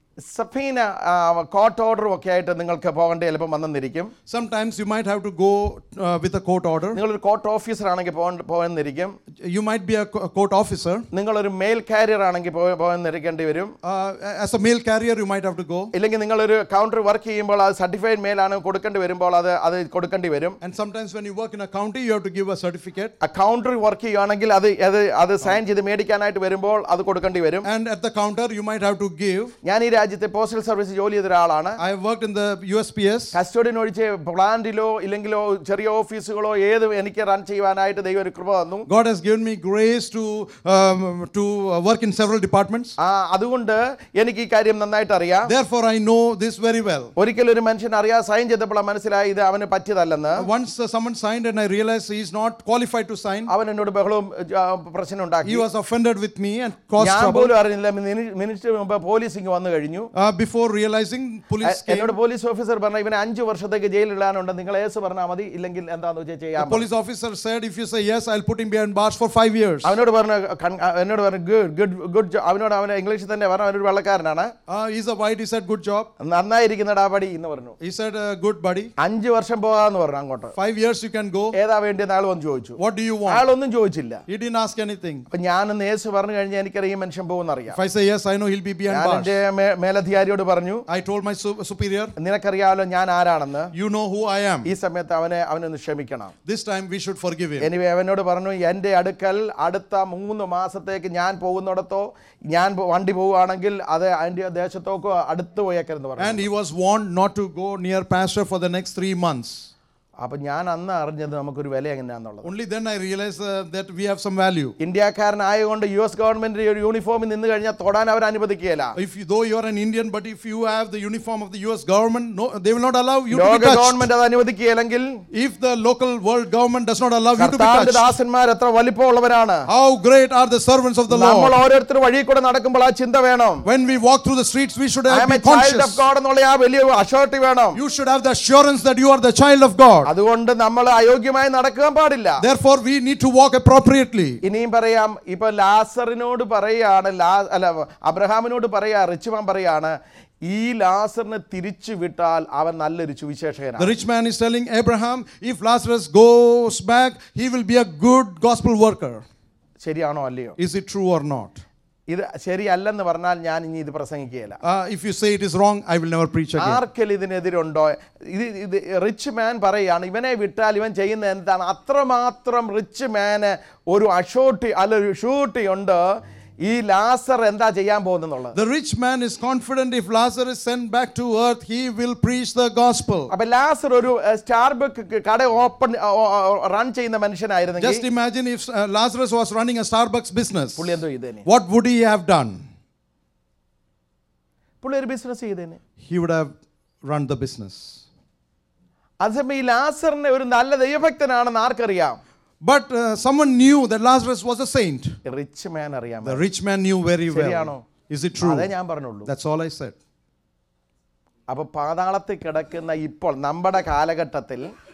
സഫീന കോർട്ട് ഓർഡറും ഒക്കെ ആയിട്ട് നിങ്ങൾക്ക് പോകേണ്ട ചിലപ്പോൾ വന്നെന്നിരിക്കും Sometimes you might have to go uh, with a court order. നിങ്ങളൊരു കോർട്ട് ഓഫീസർ ആണെങ്കിൽ പോകന്നിരിക്കും You might be a co- court officer. നിങ്ങളൊരു മെയിൽ കാരിയർ ആണെങ്കിൽ പോകാനിരിക്കേണ്ടി വരും Uh, as a mail carrier, you might have to go. ഇല്ലെങ്കിൽ നിങ്ങളൊരു കൗണ്ടർ വർക്ക് ചെയ്യുമ്പോൾ അത് സർട്ടിഫൈഡ് മെയിലാണ് കൊടുക്കേണ്ടി വരുമ്പോൾ അത് അത് കൊടുക്കേണ്ടി വരും And sometimes when you work in a county, you have to give a certificate. ആ കൗണ്ടർ വർക്ക് ചെയ്യുകയാണെങ്കിൽ അത് അത് അത് സൈൻ ചെയ്ത് മേടിക്കാനായിട്ട് വരുമ്പോൾ അത് കൊടുക്കേണ്ടി വരും And at the counter, you might have to give. ഞാൻ ഈ രാജ്യത്തെ പോസ്റ്റൽ സർവീസ് ജോലി ചെയ്ത ഒരാളാണ് I have worked in the USPS. കസ്റ്റഡിയിൽ ഒഴിച്ച് പ്ലാന്റിലോ ഇല്ലെങ്കിലോ ചെറിയ ഓഫീസുകളോ ഏത് എനിക്ക് റൺ ചെയ്യുവാനായിട്ട് ദൈവം ഒരു കൃപ തന്നു God has given me grace to um, to uh, work in several departments. ആ അതുകൊണ്ട് എനിക്ക് ഈ കാര്യം നന്നായിട്ട് അറിയാം Therefore, I know this very well. ഒരിക്കലും ഒരു മനുഷ്യൻ അറിയാതെ സൈൻ ചെയ്തപ്പോൾ മനസ്സിലായി ഇത് അവന് പറ്റിയതല്ലെന്ന് Once uh, someone signed and I realized he is not qualified to sign, അവൻ എന്നോട് ബഹളവും ആ, പ്രശ്നം ഉണ്ടാക്കി he was offended with me and caused ഞാൻ trouble. പോലും അറിഞ്ഞില്ല മിനി- മിനിറ്റ് മുമ്പ് പോലീസ് ഇങ്ങ് വന്നു കഴിഞ്ഞു Uh, before realizing, police എ- came. എന്നോട് പോലീസ് ഓഫീസർ പറഞ്ഞു ഇവനെ അഞ്ചു വർഷത്തേക്ക് ജയിലിൽ ഇടാനുണ്ട് നിങ്ങൾ ഏസ് പറഞ്ഞാൽ മതി ഇല്ലെങ്കിൽ എന്താന്ന് വെച്ചാൽ The ചെയ്യാം police officer said, if you say yes, I'll put him behind bars for five years. അവനോട് പറഞ്ഞു കൺ- ആ, എന്നോട് പറഞ്ഞു ഗുഡ് ഗുഡ് ഗുഡ് അവനോട് അവൻ ഇംഗ്ലീഷിൽ തന്നെ പറഞ്ഞു അവനൊരു വെള്ളക്കാരനാണ് Uh, he's a white, he said, good job. നന്നായിരിക്കുന്നടാ പടി എന്ന് പറഞ്ഞു He said, uh, good buddy. അഞ്ചു വർഷം പോകാന്ന് പറഞ്ഞു അങ്ങോട്ട് Five years you can go. ഏതാ വേണ്ടിയെന്ന് അയാൾ വന്ന് ചോദിച്ചു What do you want? അയാളൊന്നും ചോദിച്ചില്ല He didn't ask anything. അപ്പൊ ഞാനൊന്ന് യേസ് പറഞ്ഞു കഴിഞ്ഞാൽ എനിക്കറിയാം ഈ മനുഷ്യൻ പോകുന്നറിയാം If I say yes, I know he'll be behind ഞാൻ bars. എൻ്റെ മേ- മേലധികാരിയോട് പറഞ്ഞു I told my su- superior, നിനക്കറിയാമല്ലോ ഞാൻ ആരാണെന്ന് you know who I am. ഈ സമയത്ത് അവനെ അവനൊന്ന് ക്ഷമിക്കണം This time we should forgive him. Anyway അവനോട് പറഞ്ഞു എൻ്റെ അടുക്കൽ അടുത്ത മൂന്ന് മാസത്തേക്ക് ഞാൻ പോകുന്നിടത്തോ ഞാൻ പോ- വണ്ടി പോവുകയാണെങ്കിൽ അത് അതിൻ്റെ ദേശത്തോക്കോ അടുത്ത് പോയേക്കരുന്ന് പറഞ്ഞു And he was warned not to go near pastor for the next three months. അപ്പൊ ഞാൻ അന്ന് അറിഞ്ഞത് നമുക്കൊരു വില എങ്ങനെയാന്നുള്ളത് Only then I realized uh, that we have some value. ഇന്ത്യക്കാരനായതുകൊണ്ട് യു എസ് ഗവൺമെന്റ് ഒരു യൂണിഫോമിൽ നിന്ന് കഴിഞ്ഞാൽ തൊടാൻ അവർ അനുവദിക്കുകയില്ല If you, though you are an Indian, but if you have the uniform of the U.S. government, no, they will not allow you to ലോക be touched. ഗവൺമെന്റ് അത് അനുവദിക്കുകയില്ലെങ്കിൽ If the local world government does not allow you to be കർത്താവിന്റെ touched, ദാസന്മാർ എത്ര വലിപ്പമുള്ളവരാണ് how great are the servants of the നമ്മൾ Lord? ഓരോരുത്തർ വഴി കൂടെ നടക്കുമ്പോൾ ആ ചിന്ത വേണം When we walk through the streets, we should I have am be a child conscious. Of God എന്നുള്ള ആ വലിയ അഷോർട്ടി വേണം You should have the assurance that you are the child of God. അതുകൊണ്ട് നമ്മൾ അയോഗ്യമായി നടക്കാൻ പാടില്ല Therefore, we need to walk appropriately. ഇനിയും പറയാം ഇപ്പൊ ലാസറിനോട് പറയാണ് ലാ അല്ല അബ്രഹാമിനോട് പറയാ റിച്ചുമാൻ പറയാണ് ഈ ലാസറിനെ തിരിച്ചു വിട്ടാൽ അവൻ നല്ലൊരു The സുവിശേഷകനാണ് rich man is telling Abraham, if Lazarus goes back, he will be a good gospel worker. ശരിയാണോ അല്ലയോ Is it true or not? ഇത് ശരിയല്ലെന്ന് പറഞ്ഞാൽ ഞാൻ ഇനി ഇത് പ്രസംഗിക്കുകയില്ല Uh, if you say it is wrong, I will never preach again. ആർക്കെങ്കിലും ഇതിനെതിരുണ്ടോ ഇത് ഇത് റിച്ച് മാൻ പറയാണ് ഇവനെ വിട്ടാൽ ഇവൻ ചെയ്യുന്ന എന്താണ് അത്രമാത്രം റിച്ച് മാന് ഒരു അഷോട്ടി അല്ല ഒരു ഷൂട്ടി ഉണ്ട് ഈ ലാസർ എന്താ ചെയ്യാൻ പോകുന്നുള്ളത് The rich man is confident if Lazarus is sent back to earth, he will preach the gospel. അപ്പൊ ലാസർ ഒരു സ്റ്റാർബക്ക് കട ഓപ്പൺ റൺ ചെയ്യുന്ന മനുഷ്യനായിരുന്നെങ്കിൽ Just imagine if uh, Lazarus was running a Starbucks business. പുള്ളി എന്തോ ചെയ്തേനെ What would he have done? പുള്ളി ഒരു ബിസിനസ് ചെയ്തേനെ He would have run the business. അതേസമയം ഈ ലാസറിനെ ഒരു നല്ല ദൈവഭക്തനാണെന്ന് ആർക്കറിയാം But uh, someone knew that Lazarus was a saint. Rich man അറിയാം The rich man knew very ശരിയാണോ? well. Is it true? അതേ ഞാൻ പറഞ്ഞുള്ളൂ That's all I said. അപ്പൊ പാതാളത്തിൽ കിടക്കുന്ന ഇപ്പോൾ നമ്മുടെ കാലഘട്ടത്തിൽ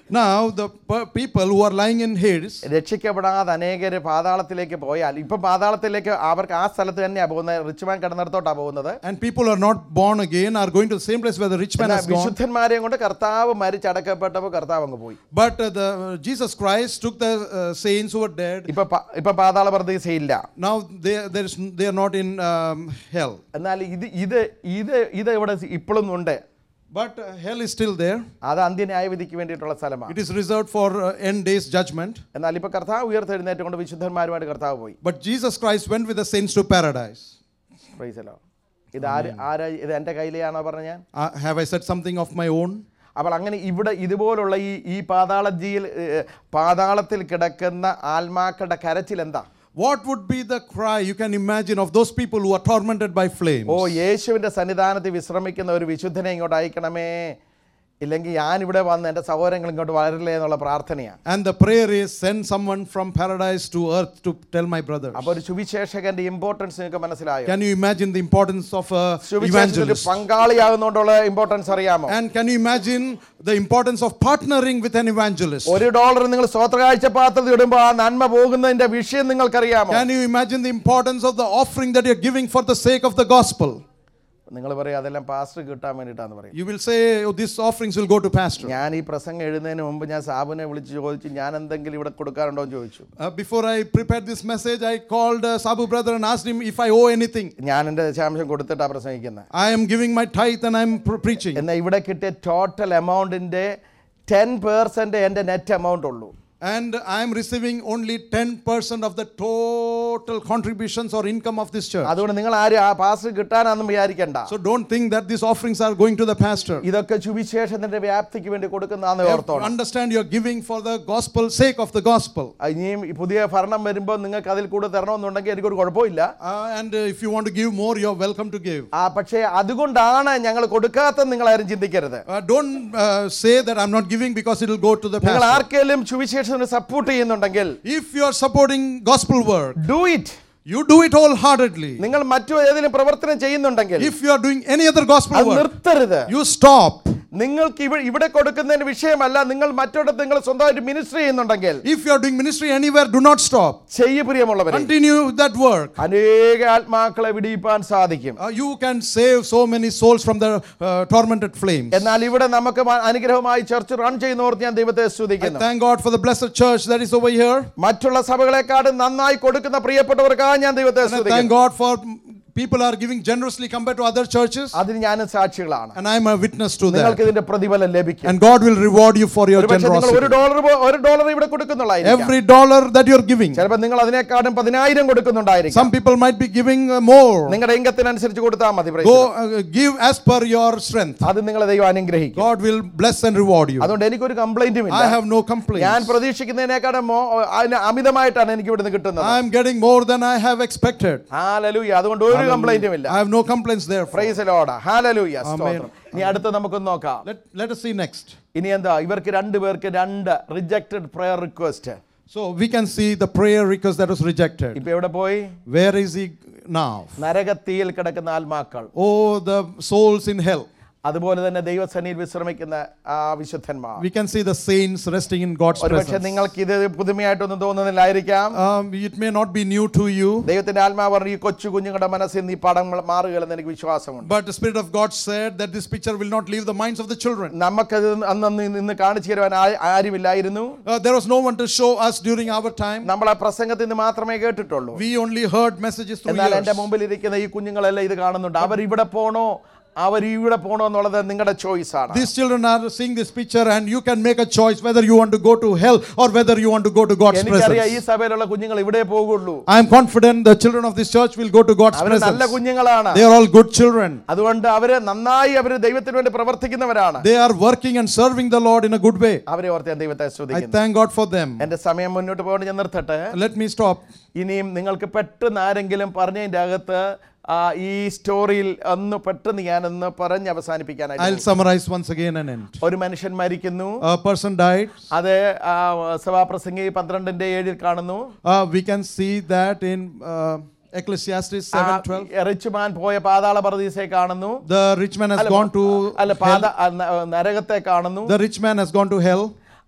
Now, the per- people who are lying in Hades, രക്ഷിക്കപ്പെടാതെ അനേകര് പാതാളത്തിലേക്ക് പോയാൽ ഇപ്പം പാതാളത്തിലേക്ക് അവർക്ക് ആ സ്ഥലത്ത് തന്നെയാണ് പോകുന്നത് റിച്ച് മാൻ കിടന്നിടത്തോട്ടാണ് പോകുന്നത് and people are not born again, are going to the same place where the rich man എന്നാൽ has gone. വിശുദ്ധന്മാരെയും കൊണ്ട് കർത്താവ് മരിച്ചടക്കപ്പെട്ടപ്പോൾ കർത്താവ് അങ്ങ് പോയി But uh, the uh, Jesus Christ took the uh, saints who were dead. ഇപ്പൊ പ- ഇപ്പൊ പാതാള പ്രതീക്ഷയില്ല Now they, there is, they are not in um, hell. എന്നാൽ ഇത് ഇത് ഇത് ഇത് ഇവിടെ ഇപ്പോഴും ഉണ്ട് But uh, hell is still there. അത് അന്ത്യന്യായവിധിക്ക് വേണ്ടിയിട്ടുള്ള സ്ഥലമാണ് It is reserved for uh, end days judgment. എന്നാൽ ഇപ്പൊ കർത്താവ് ഉയർത്തെഴുന്നേറ്റ് കൊണ്ട് വിശുദ്ധന്മാരുമായിട്ട് കർത്താവ് പോയി But Jesus Christ went with the saints to paradise. പ്രൈസലോ ഇത് ആര് ആരാ ഇത് എൻ്റെ കയ്യിലെയാണോ പറഞ്ഞ ഞാൻ Uh, have I said something of my own? അപ്പോൾ അങ്ങനെ ഇവിടെ ഇതുപോലുള്ള ഈ ഈ പാതാളജിയിൽ ഏഹ്, പാതാളത്തിൽ കിടക്കുന്ന ആത്മാക്കളുടെ കരച്ചിൽ എന്താ What would be the cry you can imagine of those people who are tormented by flames? ഓ യേശുവിൻ്റെ സന്നിധാനത്തിൽ വിശ്രമിക്കുന്ന ഒരു വിശുദ്ധനെ ഇങ്ങോട്ട് അയക്കണമേ ഇല്ലെങ്കിൽ ഞാൻ ഇവിടെ വന്ന് എൻ്റെ സഹോദരങ്ങൾ ഇങ്ങോട്ട് വളരില്ലേ എന്നുള്ള പ്രാർത്ഥനയാണ് And the prayer is send someone from paradise to earth to tell my brothers. അപ്പോൾ ഒരു സുവിശേഷകന്റെ ഇമ്പോർട്ടൻസ് നിങ്ങൾക്ക് മനസ്സിലായോ Can you imagine the importance of a സുവിശേഷത്തിൽ evangelist? പങ്കാളിയാകുന്നതുകൊണ്ടുള്ള ഇമ്പോർട്ടൻസ് അറിയാമോ And can you imagine the importance of partnering with an evangelist? ഒരു ഡോളർ നിങ്ങൾ സ്വോത്രകാഴ്ച പാത്രത്തിൽ ഇടുമ്പോൾ ആ നന്മ പോകുന്നതിന്റെ വിഷയം നിങ്ങൾക്കറിയാമോ Can you imagine the importance of the offering that you're giving for the sake of the gospel? നിങ്ങൾ പറയും അതെല്ലാം പാസ്റ്റർ കിട്ടാൻ വേണ്ടിയിട്ടാന്ന് പറയും You will say, oh, these offerings will go to pastor. ഞാൻ ഈ പ്രസംഗം എഴുതുന്നതിന് മുമ്പ് ഞാൻ സാബുനെ വിളിച്ച് ചോദിച്ചു ഞാൻ എന്തെങ്കിലും ഇവിടെ കൊടുക്കാറുണ്ടോ എന്ന് ചോദിച്ചു Uh, before I prepared this message, I called uh, Sabu brother and asked him if I owe anything. ഞാൻ എൻ്റെ ദശാംശം കൊടുത്തിട്ടാണ് പ്രസംഗിക്കുന്നത് I am giving my tithe and I'm pre- preaching. എന്നാൽ ഇവിടെ കിട്ടിയ ടോട്ടൽ എമൗണ്ടിൻ്റെ ടെൻ പേഴ്സൻറ്റ് എൻ്റെ നെറ്റ് എമൗണ്ട് ഉള്ളൂ And I am receiving only 10% of the total contributions or income of this church. അതുകൊണ്ട് നിങ്ങൾ ആരും ആ പാസ്റ്റർ കിട്ടാനാണെന്ന് വിചാരിക്കണ്ട So don't think that these offerings are going to the pastor. ഇതൊക്കെ സുവിശേഷത്തിന്റെ വ്യാപ്തിക്ക് വേണ്ടി കൊടുക്കുന്നതാന്ന് ഓർത്തോണം Understand you're giving for the gospel sake of the gospel. ആ, ഇനിയും ഈ പുതിയ ഭരണം വരുമ്പോൾ നിങ്ങൾക്ക് അതിൽ കൂടെ തരണമെന്നുണ്ടെങ്കിൽ എനിക്കൊരു കുഴപ്പമില്ല Uh, and uh, if you want to give more, you're welcome to give. ആ പക്ഷേ അതുകൊണ്ടാണ് ഞങ്ങൾ കൊടുക്കാത്തത് നിങ്ങൾ ആരും ചിന്തിക്കരുത് Uh, don't uh, say that I'm not giving because it will go to the നിങ്ങൾ pastor. ആർക്കെങ്കിലും സുവിശേഷത്തിന് സപ്പോർട്ട് ചെയ്യുന്നുണ്ടെങ്കിൽ If you are supporting gospel work, do it you do it wholeheartedly. നിങ്ങൾ മറ്റു ഏതെങ്കിലും പ്രവർത്തനം ചെയ്യുന്നുണ്ടെങ്കിൽ If you are doing any other gospel അത് work, നിർത്തരുത് you stop. നിങ്ങൾക്ക് ഇവിടെ ഇവിടെ കൊടുക്കുന്നതിന് വിഷയമല്ല നിങ്ങൾ മറ്റൊരിടത്ത് നിങ്ങൾ സ്വന്തമായിട്ട് മിനിസ്റ്റർ ചെയ്യുന്നുണ്ടെങ്കിൽ If you are doing ministry anywhere, do not stop. ചെയ്യ പ്രിയമുള്ളവരെ Continue that work. അനേക ആത്മാക്കളെ വിടിയിപ്പാൻ സാധിക്കും Uh, you can save so many souls from the uh, tormented flames. എന്നാൽ ഇവിടെ നമുക്ക് മ- അനുഗ്രഹമായി ചർച്ച് റൺ ചെയ്യുന്നവർക്ക് ഞാൻ ദൈവത്തെ I സ്തുതിക്കുന്നു thank God for the blessed church that is over here. മറ്റുള്ള സഭകളെക്കാളും നന്നായി കൊടുക്കുന്ന പ്രിയപ്പെട്ടവർക്കാണ് ഞാൻ ദൈവത്തെ And I thank സ്തുതിക്കുന്നു God for people are giving generously compared to other churches. അതിന് ഞാനും സാക്ഷികളാണ് And I am a witness to നിങ്ങൾക്ക് that. ഇതിന്റെ പ്രതിഫലം ലഭിക്കും And God will reward you for your ഒരുപക്ഷെ നിങ്ങൾ ഒരു generosity. ഡോളർ ഒരു ഡോളർ ഇവിടെ കൊടുക്കുന്നുള്ളായിരിക്കും Every dollar that you are giving. ചിലപ്പോൾ നിങ്ങൾ അതിനേക്കാളും പതിനായിരം കൊടുക്കുന്നുണ്ടായിരിക്കും Some people might be giving uh, more. നിങ്ങളുടെ ഇംഗത്തിനനുസരിച്ച് കൊടുത്താൽ മതി praise Go the Lord. uh, give as per your strength. അത് നിങ്ങളെ ദൈവം അനുഗ്രഹിക്കും God will bless and reward you. അതുകൊണ്ട് എനിക്കൊരു കംപ്ലൈന്റും I ഇല്ല have no ഞാൻ complaints. പ്രതീക്ഷിക്കുന്നതിനേക്കാളും മോ- അതിന് അമിതമായിട്ടാണ് എനിക്ക് ഇവിടുന്ന് കിട്ടുന്നത് I am getting more than I have expected. Hallelujah അതുകൊണ്ട് ഒരു കംപ്ലൈന്റും ഇല്ല I have no complaints therefore. Praise Lord hallelujah Amen. സ്തോത്രം ഇനി അടുത്ത് നമുക്കൊന്ന് നോക്കാം Let, let us see next. ഇനി എന്താ ഇവർക്ക് രണ്ട് പേർക്ക് രണ്ട് rejected prayer request So we can see the prayer request that was rejected. ഇപ്പൊ എവിടെ പോയി Where is he now? നരകത്തിയിൽ കിടക്കുന്ന ആത്മാക്കൾ Oh, the souls in hell. അതുപോലെ തന്നെ ദൈവസന്നിയിൽ വിശ്രമിക്കുന്ന ആ വിശുദ്ധന്മാർ We can see the saints resting in God's ഒരുപക്ഷെ presence. നിങ്ങൾക്ക് ഇത് പുതുമയായിട്ടൊന്നും തോന്നുന്നില്ലായിരിക്കാം Um, it may not be new to you, ദൈവത്തിന്റെ ആത്മാവ് പറഞ്ഞു ഈ കൊച്ചു കുഞ്ഞുങ്ങളുടെ മനസ്സിൽ നിന്ന് ഈ പടം മാറുകയെന്ന് എനിക്ക് വിശ്വാസമുണ്ട് but the Spirit of God said that this picture will not leave the minds of the children. നമുക്കത് അന്ന് ഇന്ന് കാണിച്ചു തരുവാൻ ആ- ആരുമില്ലായിരുന്നു Uh, there was no one to show us during our time. നമ്മൾ ആ പ്രസംഗത്തിൽ നിന്ന് മാത്രമേ കേട്ടിട്ടുള്ളൂ We only heard messages through എന്നാൽ ears. എൻ്റെ മുമ്പിൽ ഇരിക്കുന്ന ഈ കുഞ്ഞുങ്ങളെല്ലാം ഇത് കാണുന്നുണ്ട് അവർ ഇവിടെ പോണോ അവർ ഇവിടെ പോണോ എന്നുള്ളത് നിങ്ങളുടെ ചോയ്സ് ആണ് These children are seeing this picture, and you can make a choice whether you want to go to hell or whether you want to go to God's എനിക്കറിയാം ഈ presence. സഭയിലുള്ള കുഞ്ഞുങ്ങൾ ഇവിടെ പോകുള്ളൂ I am confident the children of this church will go to God's അവർ നല്ല presence. കുഞ്ഞുങ്ങളാണ് They are all good children. അതുകൊണ്ട് അവര് നന്നായി അവര് ദൈവത്തിന് വേണ്ടി പ്രവർത്തിക്കുന്നവരാണ് They are working and serving the Lord in a good way. അവരെ ഓർത്ത് ഞാൻ ദൈവത്തെ I സ്തുതിക്കുന്നു thank God for them. എന്റെ സമയം മുന്നോട്ട് പോകണം ഞാൻ നിർത്തട്ടെ Let me stop. ഇനിയും നിങ്ങൾക്ക് പെട്ടെന്ന് ആരെങ്കിലും പറഞ്ഞതിൻ്റെ അകത്ത് ആ, ഈ സ്റ്റോറിയിൽ ഒന്ന് പെട്ടെന്ന് ഞാനൊന്ന് പറഞ്ഞ് I'll അവസാനിപ്പിക്കാനായിട്ട് summarize once again and end. ഒരു മനുഷ്യൻ മരിക്കുന്നു A person died. അത് ആ, സഭാപ്രസംഗി പന്ത്രണ്ടിന്റെ ഏഴിൽ കാണുന്നു Uh, we can see that in uh, Ecclesiastes 7:12. റിച്ചുമാൻ പോയ പാതാള പ്രദേശത്തെ കാണുന്നു The rich man has അല്ല, gone to അല്ല പാത ആ, ന- നരകത്തെ കാണുന്നു the rich man has gone to hell.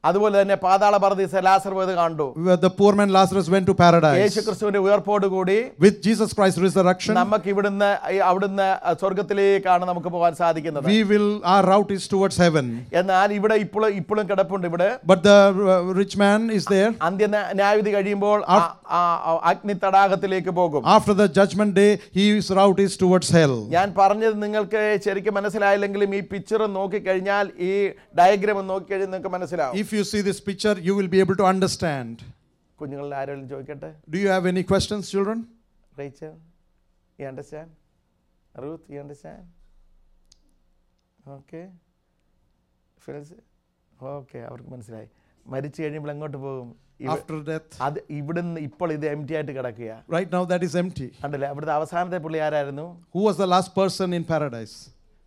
അതുപോലെ തന്നെ പാതാള പർദീസ ലാസർ പോയത് കണ്ടു Where the poor man Lazarus went to paradise. യേശു ക്രിസ്തുവിന്റെ ഉയർപ്പോട് കൂടി With Jesus Christ's resurrection, നമുക്ക് ഇവിടുന്ന് ഈ അവിടുന്ന് സ്വർഗത്തിലേക്കാണ് നമുക്ക് പോകാൻ സാധിക്കുന്നത് we will, our route is towards heaven. എന്നാൽ ഇവിടെ ഇപ്പോഴും ഇപ്പോഴും കിടപ്പുണ്ട് ഇവിടെ But the uh, rich man is there. അന്ത്യ ന്യായവിധി കഴിയുമ്പോൾ ആ- ആ- ആ അഗ്നി തടാകത്തിലേക്ക് പോകും After the judgment day, his route is towards hell. ഞാൻ പറഞ്ഞത് നിങ്ങൾക്ക് ശരിക്കും മനസ്സിലായില്ലെങ്കിലും ഈ പിക്ചർ നോക്കിക്കഴിഞ്ഞാൽ ഈ ഡയഗ്രാം നോക്കിക്കഴിഞ്ഞാൽ നിങ്ങൾക്ക് മനസ്സിലാവും If you see this picture, you will be able to understand. കുഞ്ഞുങ്ങളുടെ ആരെങ്കിലും ചോദിക്കട്ടെ Do you have any questions, children? Rachel you understand Ruth you understand okay fills okay അവർക്ക് മനസ്സിലായി മരിച്ചു കഴിയുമ്പോൾ എങ്ങോട്ട് പോകും ഇവ- After death. അത് ഇവിടുന്ന് ഇപ്പോൾ ഇത് എം ടി ആയിട്ട് കിടക്കുക Right now, that is empty. കണ്ടില്ലേ അവിടുത്തെ അവസാനത്തെ പുള്ളി ആരായിരുന്നു Who was the last person in paradise?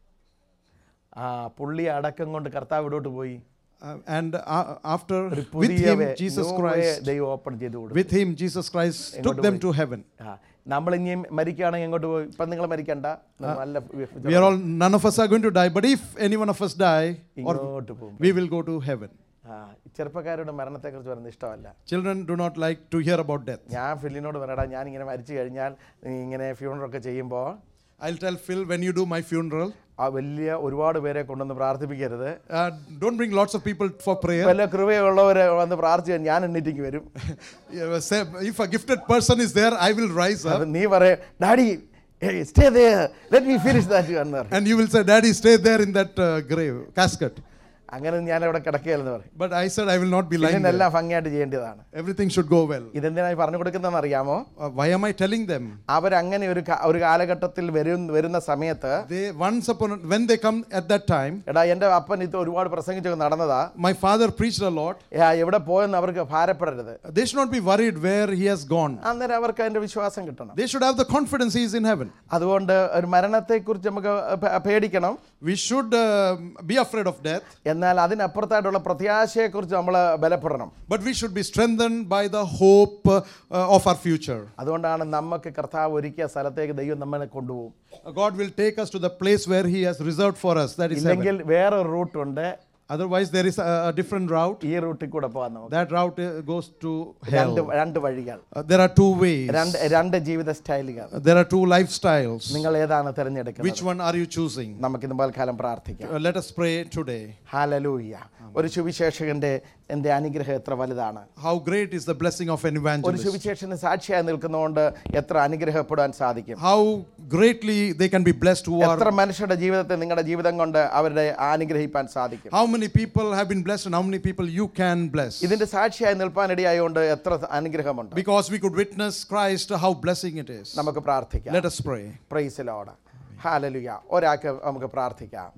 ആ പുള്ളി അടക്കം കൊണ്ട് കർത്താവ് ഇടോട്ട് പോയി Uh, and uh, after, ഒരു with പുതിയ him, വേ- Jesus new way Christ, ദൈവം ഓപ്പൺ ചെയ്തു കൊടുത്തു with him, Jesus Christ took them to heaven. ആ നമ്മൾ ഇനിയും മരിക്കുകയാണെങ്കിൽ എങ്ങോട്ട് പോയി ഇപ്പം നിങ്ങൾ മരിക്കണ്ട നല്ല We are all, none of us are going to die, but if any one of us die, or ഇങ്ങോട്ട് പോകും we will go to heaven. ആ ചെറുപ്പക്കാരുടെ മരണത്തെക്കുറിച്ച് പറയുന്നത് ഇഷ്ടമല്ല Children do not like to hear about death. ഞാൻ ഫില്ലിനോട് പറയടാ ഞാൻ ഇങ്ങനെ മരിച്ചു കഴിഞ്ഞാൽ നീ ഇങ്ങനെ funeral ഒക്കെ ചെയ്യുമ്പോൾ I'll tell Phil when you do my funeral, ആ വലിയ ഒരുപാട് പേരെ കൊണ്ടുവന്ന് പ്രാർത്ഥിപ്പിക്കരുത് uh, don't bring lots of people for prayer. വല്ല കൃപയുള്ളവരെ വന്ന് പ്രാർത്ഥിച്ചാൽ ഞാൻ എണ്ണീറ്റിക്ക് വരും Yeah, say, If a gifted person is there, I will rise up. അത് നീ പറയ daddy stay let me finish that എന്ന് പറയും And you will say, Daddy, stay there in that uh, grave, casket. അങ്ങനെ ഞാൻ അവിടെ കിടക്കുകയല്ലെന്ന് പറയും But I said, I will not be lying there. ഇതിനെല്ലാം ഭംഗിയായിട്ട് ചെയ്യേണ്ടതാണ് Everything should go well. ഇതെന്തിനായി പറഞ്ഞു കൊടുക്കുന്നതെന്ന് അറിയാമോ Uh, why am I telling them? അവരങ്ങനെ ഒരു കാ- ഒരു കാലഘട്ടത്തിൽ വരും വരുന്ന സമയത്ത് They once upon a- when they come at that time, എടാ എൻ്റെ അപ്പൻ ഇത് ഒരുപാട് പ്രസംഗിച്ചൊക്കെ നടന്നതാ my father preached a lot. ഏ, എവിടെ പോയെന്ന് അവർക്ക് ഭാരപ്പെടരുത് They should not be worried where he has gone. അന്നേരം അവർക്ക് അതിന്റെ വിശ്വാസം കിട്ടണം They should have the confidence he is in heaven. അതുകൊണ്ട് ഒരു മരണത്തെക്കുറിച്ച് നമുക്ക് പേ- പേടിക്കണം We should uh, be afraid of death, എന്നാൽ അതിനപ്പുറത്തായിട്ടുള്ള പ്രത്യാശയെക്കുറിച്ച് നമ്മൾ ബലപ്പെടണം but we should be strengthened by the hope uh, of our future. അതുകൊണ്ടാണ് നമുക്ക് കർത്താവ് ഒരുക്കിയ സ്ഥലത്തേക്ക് ദൈവം നമ്മളെ കൊണ്ടുപോകും Uh, God will take us to the place where he has reserved for us. That is heaven. ഇല്ലെങ്കിൽ വേറൊരു റൂട്ടുണ്ട് Otherwise, there is a, a different route. ഈ റൂട്ടിൽ കൂടെ പോകാൻ നമുക്ക് That route uh, goes to രണ്ട് hell. രണ്ട് വഴികൾ Uh, there are two ways. രണ്ട് രണ്ട് ജീവിത സ്റ്റൈലുകൾ Uh, there are two lifestyles. നിങ്ങൾ ഏതാണ് Which തിരഞ്ഞെടുക്കുന്നത് one are you choosing? നമുക്കിന്ന് പൽക്കാലം പ്രാർത്ഥിക്കാം Uh, let us pray today. Hallelujah ഒരു സുവിശേഷകന്റെ എൻ്റെ അനുഗ്രഹം എത്ര വലുതാണ് How great is the blessing of an ഒരു evangelist? സുവിശേഷന് സാക്ഷിയായി നിൽക്കുന്നതുകൊണ്ട് എത്ര അനുഗ്രഹപ്പെടാൻ സാധിക്കും How greatly they can be blessed who എത്ര are. മനുഷ്യരുടെ ജീവിതത്തെ നിങ്ങളുടെ ജീവിതം കൊണ്ട് അവരുടെ അനുഗ്രഹിപ്പാൻ സാധിക്കും How many people have been blessed and how many people you can bless? ഇതിന്റെ സാക്ഷിയായി നിൽപ്പാനിടയായതുകൊണ്ട് എത്ര അനുഗ്രഹമുണ്ട് Because we could witness Christ, how blessing it is. നമുക്ക് പ്രാർത്ഥിക്കാം Let us pray. പ്രൈസിലോട് ഹാലലുയ ഒരാൾക്ക് നമുക്ക് പ്രാർത്ഥിക്കാം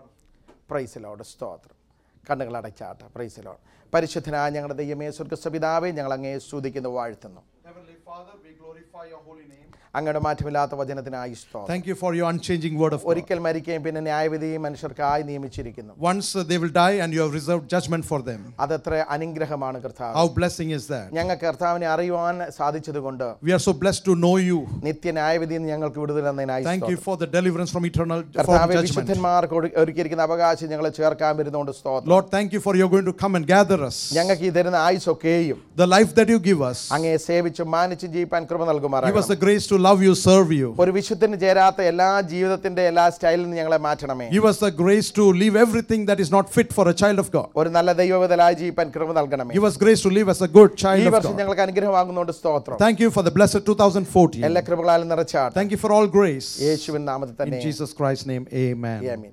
പ്രൈസിലോട് സ്തോത്രം കണ്ണുകൾ അടച്ചാട്ട് പ്രൈസിലോട് പരിശുദ്ധനായ ഞങ്ങളുടെ ദൈവമേ സ്വർഗസ്വപിതാവേ ഞങ്ങൾ അങ്ങേ സ്തുതിക്കുന്നു വാഴ്ത്തുന്നു Heavenly Father, we glorify your holy name. അങ്ങയുടെ മാറ്റമില്ലാത്ത വചനത്തിനായി സ്തോത്രം Thank you for your unchanging word of God. ഒരിക്കൽ മരിക്കുകയും പിന്നെ ന്യായവിധിയും മനുഷ്യർക്കായി നിയമിച്ചിരിക്കുന്നു Once uh, they will die and you have reserved judgment for them. അതെത്ര അനുഗ്രഹമാണ് കർത്താവ് How blessing is that? ഞങ്ങൾക്ക് കർത്താവിനെ അറിയുവാൻ സാധിച്ചതുകൊണ്ട് We are so blessed to know you. നിത്യ ന്യായവിധിയിൽ നിന്ന് ഞങ്ങൾക്ക് വിടുതൽ എന്നതിനായി Thank you സ്തോത്രം. for the deliverance from eternal from കർത്താവെ judgment. വിശുദ്ധന്മാർക്ക് ഒരു- ഒരുക്കിയിരിക്കുന്ന അവകാശം ഞങ്ങളെ ചേർക്കാൻ വരുന്നതുകൊണ്ട് സ്തോത്രം Lord, thank you for you're going to come and gather us. ഞങ്ങൾക്ക് ഈ തരുന്ന ആയുസൊക്കെയും The life that you give us, അങ്ങയെ സേവിച്ചും മാനിച്ചും ജീവിപ്പാൻ കൃപ give us നൽകുമാറാകണം the grace to love you, serve you. ഒരു വിശുദ്ധന് ചേരാത്ത എല്ലാ ജീവിതത്തിന്റെ എല്ലാ സ്റ്റൈലിൽ നിന്ന് ഞങ്ങളെ മാറ്റണമേ Give us the grace to leave everything that is not fit for a child of God. ഒരു നല്ല ദൈവവിതലായി ജീവിപ്പാൻ കൃപ നൽകണമേ Give us grace to live as a good ഈ child of വർഷം God. ഞങ്ങൾക്ക് അനുഗ്രഹമാകുന്നതുകൊണ്ട് സ്തോത്രം Thank you for the blessed 2014. എല്ലാ കൃപകളാലും നിറച്ചാട്ട് Thank you for all grace. യേശുവിൻ നാമത്തിൽ In തന്നെ Jesus Christ's name, amen. ആമീൻ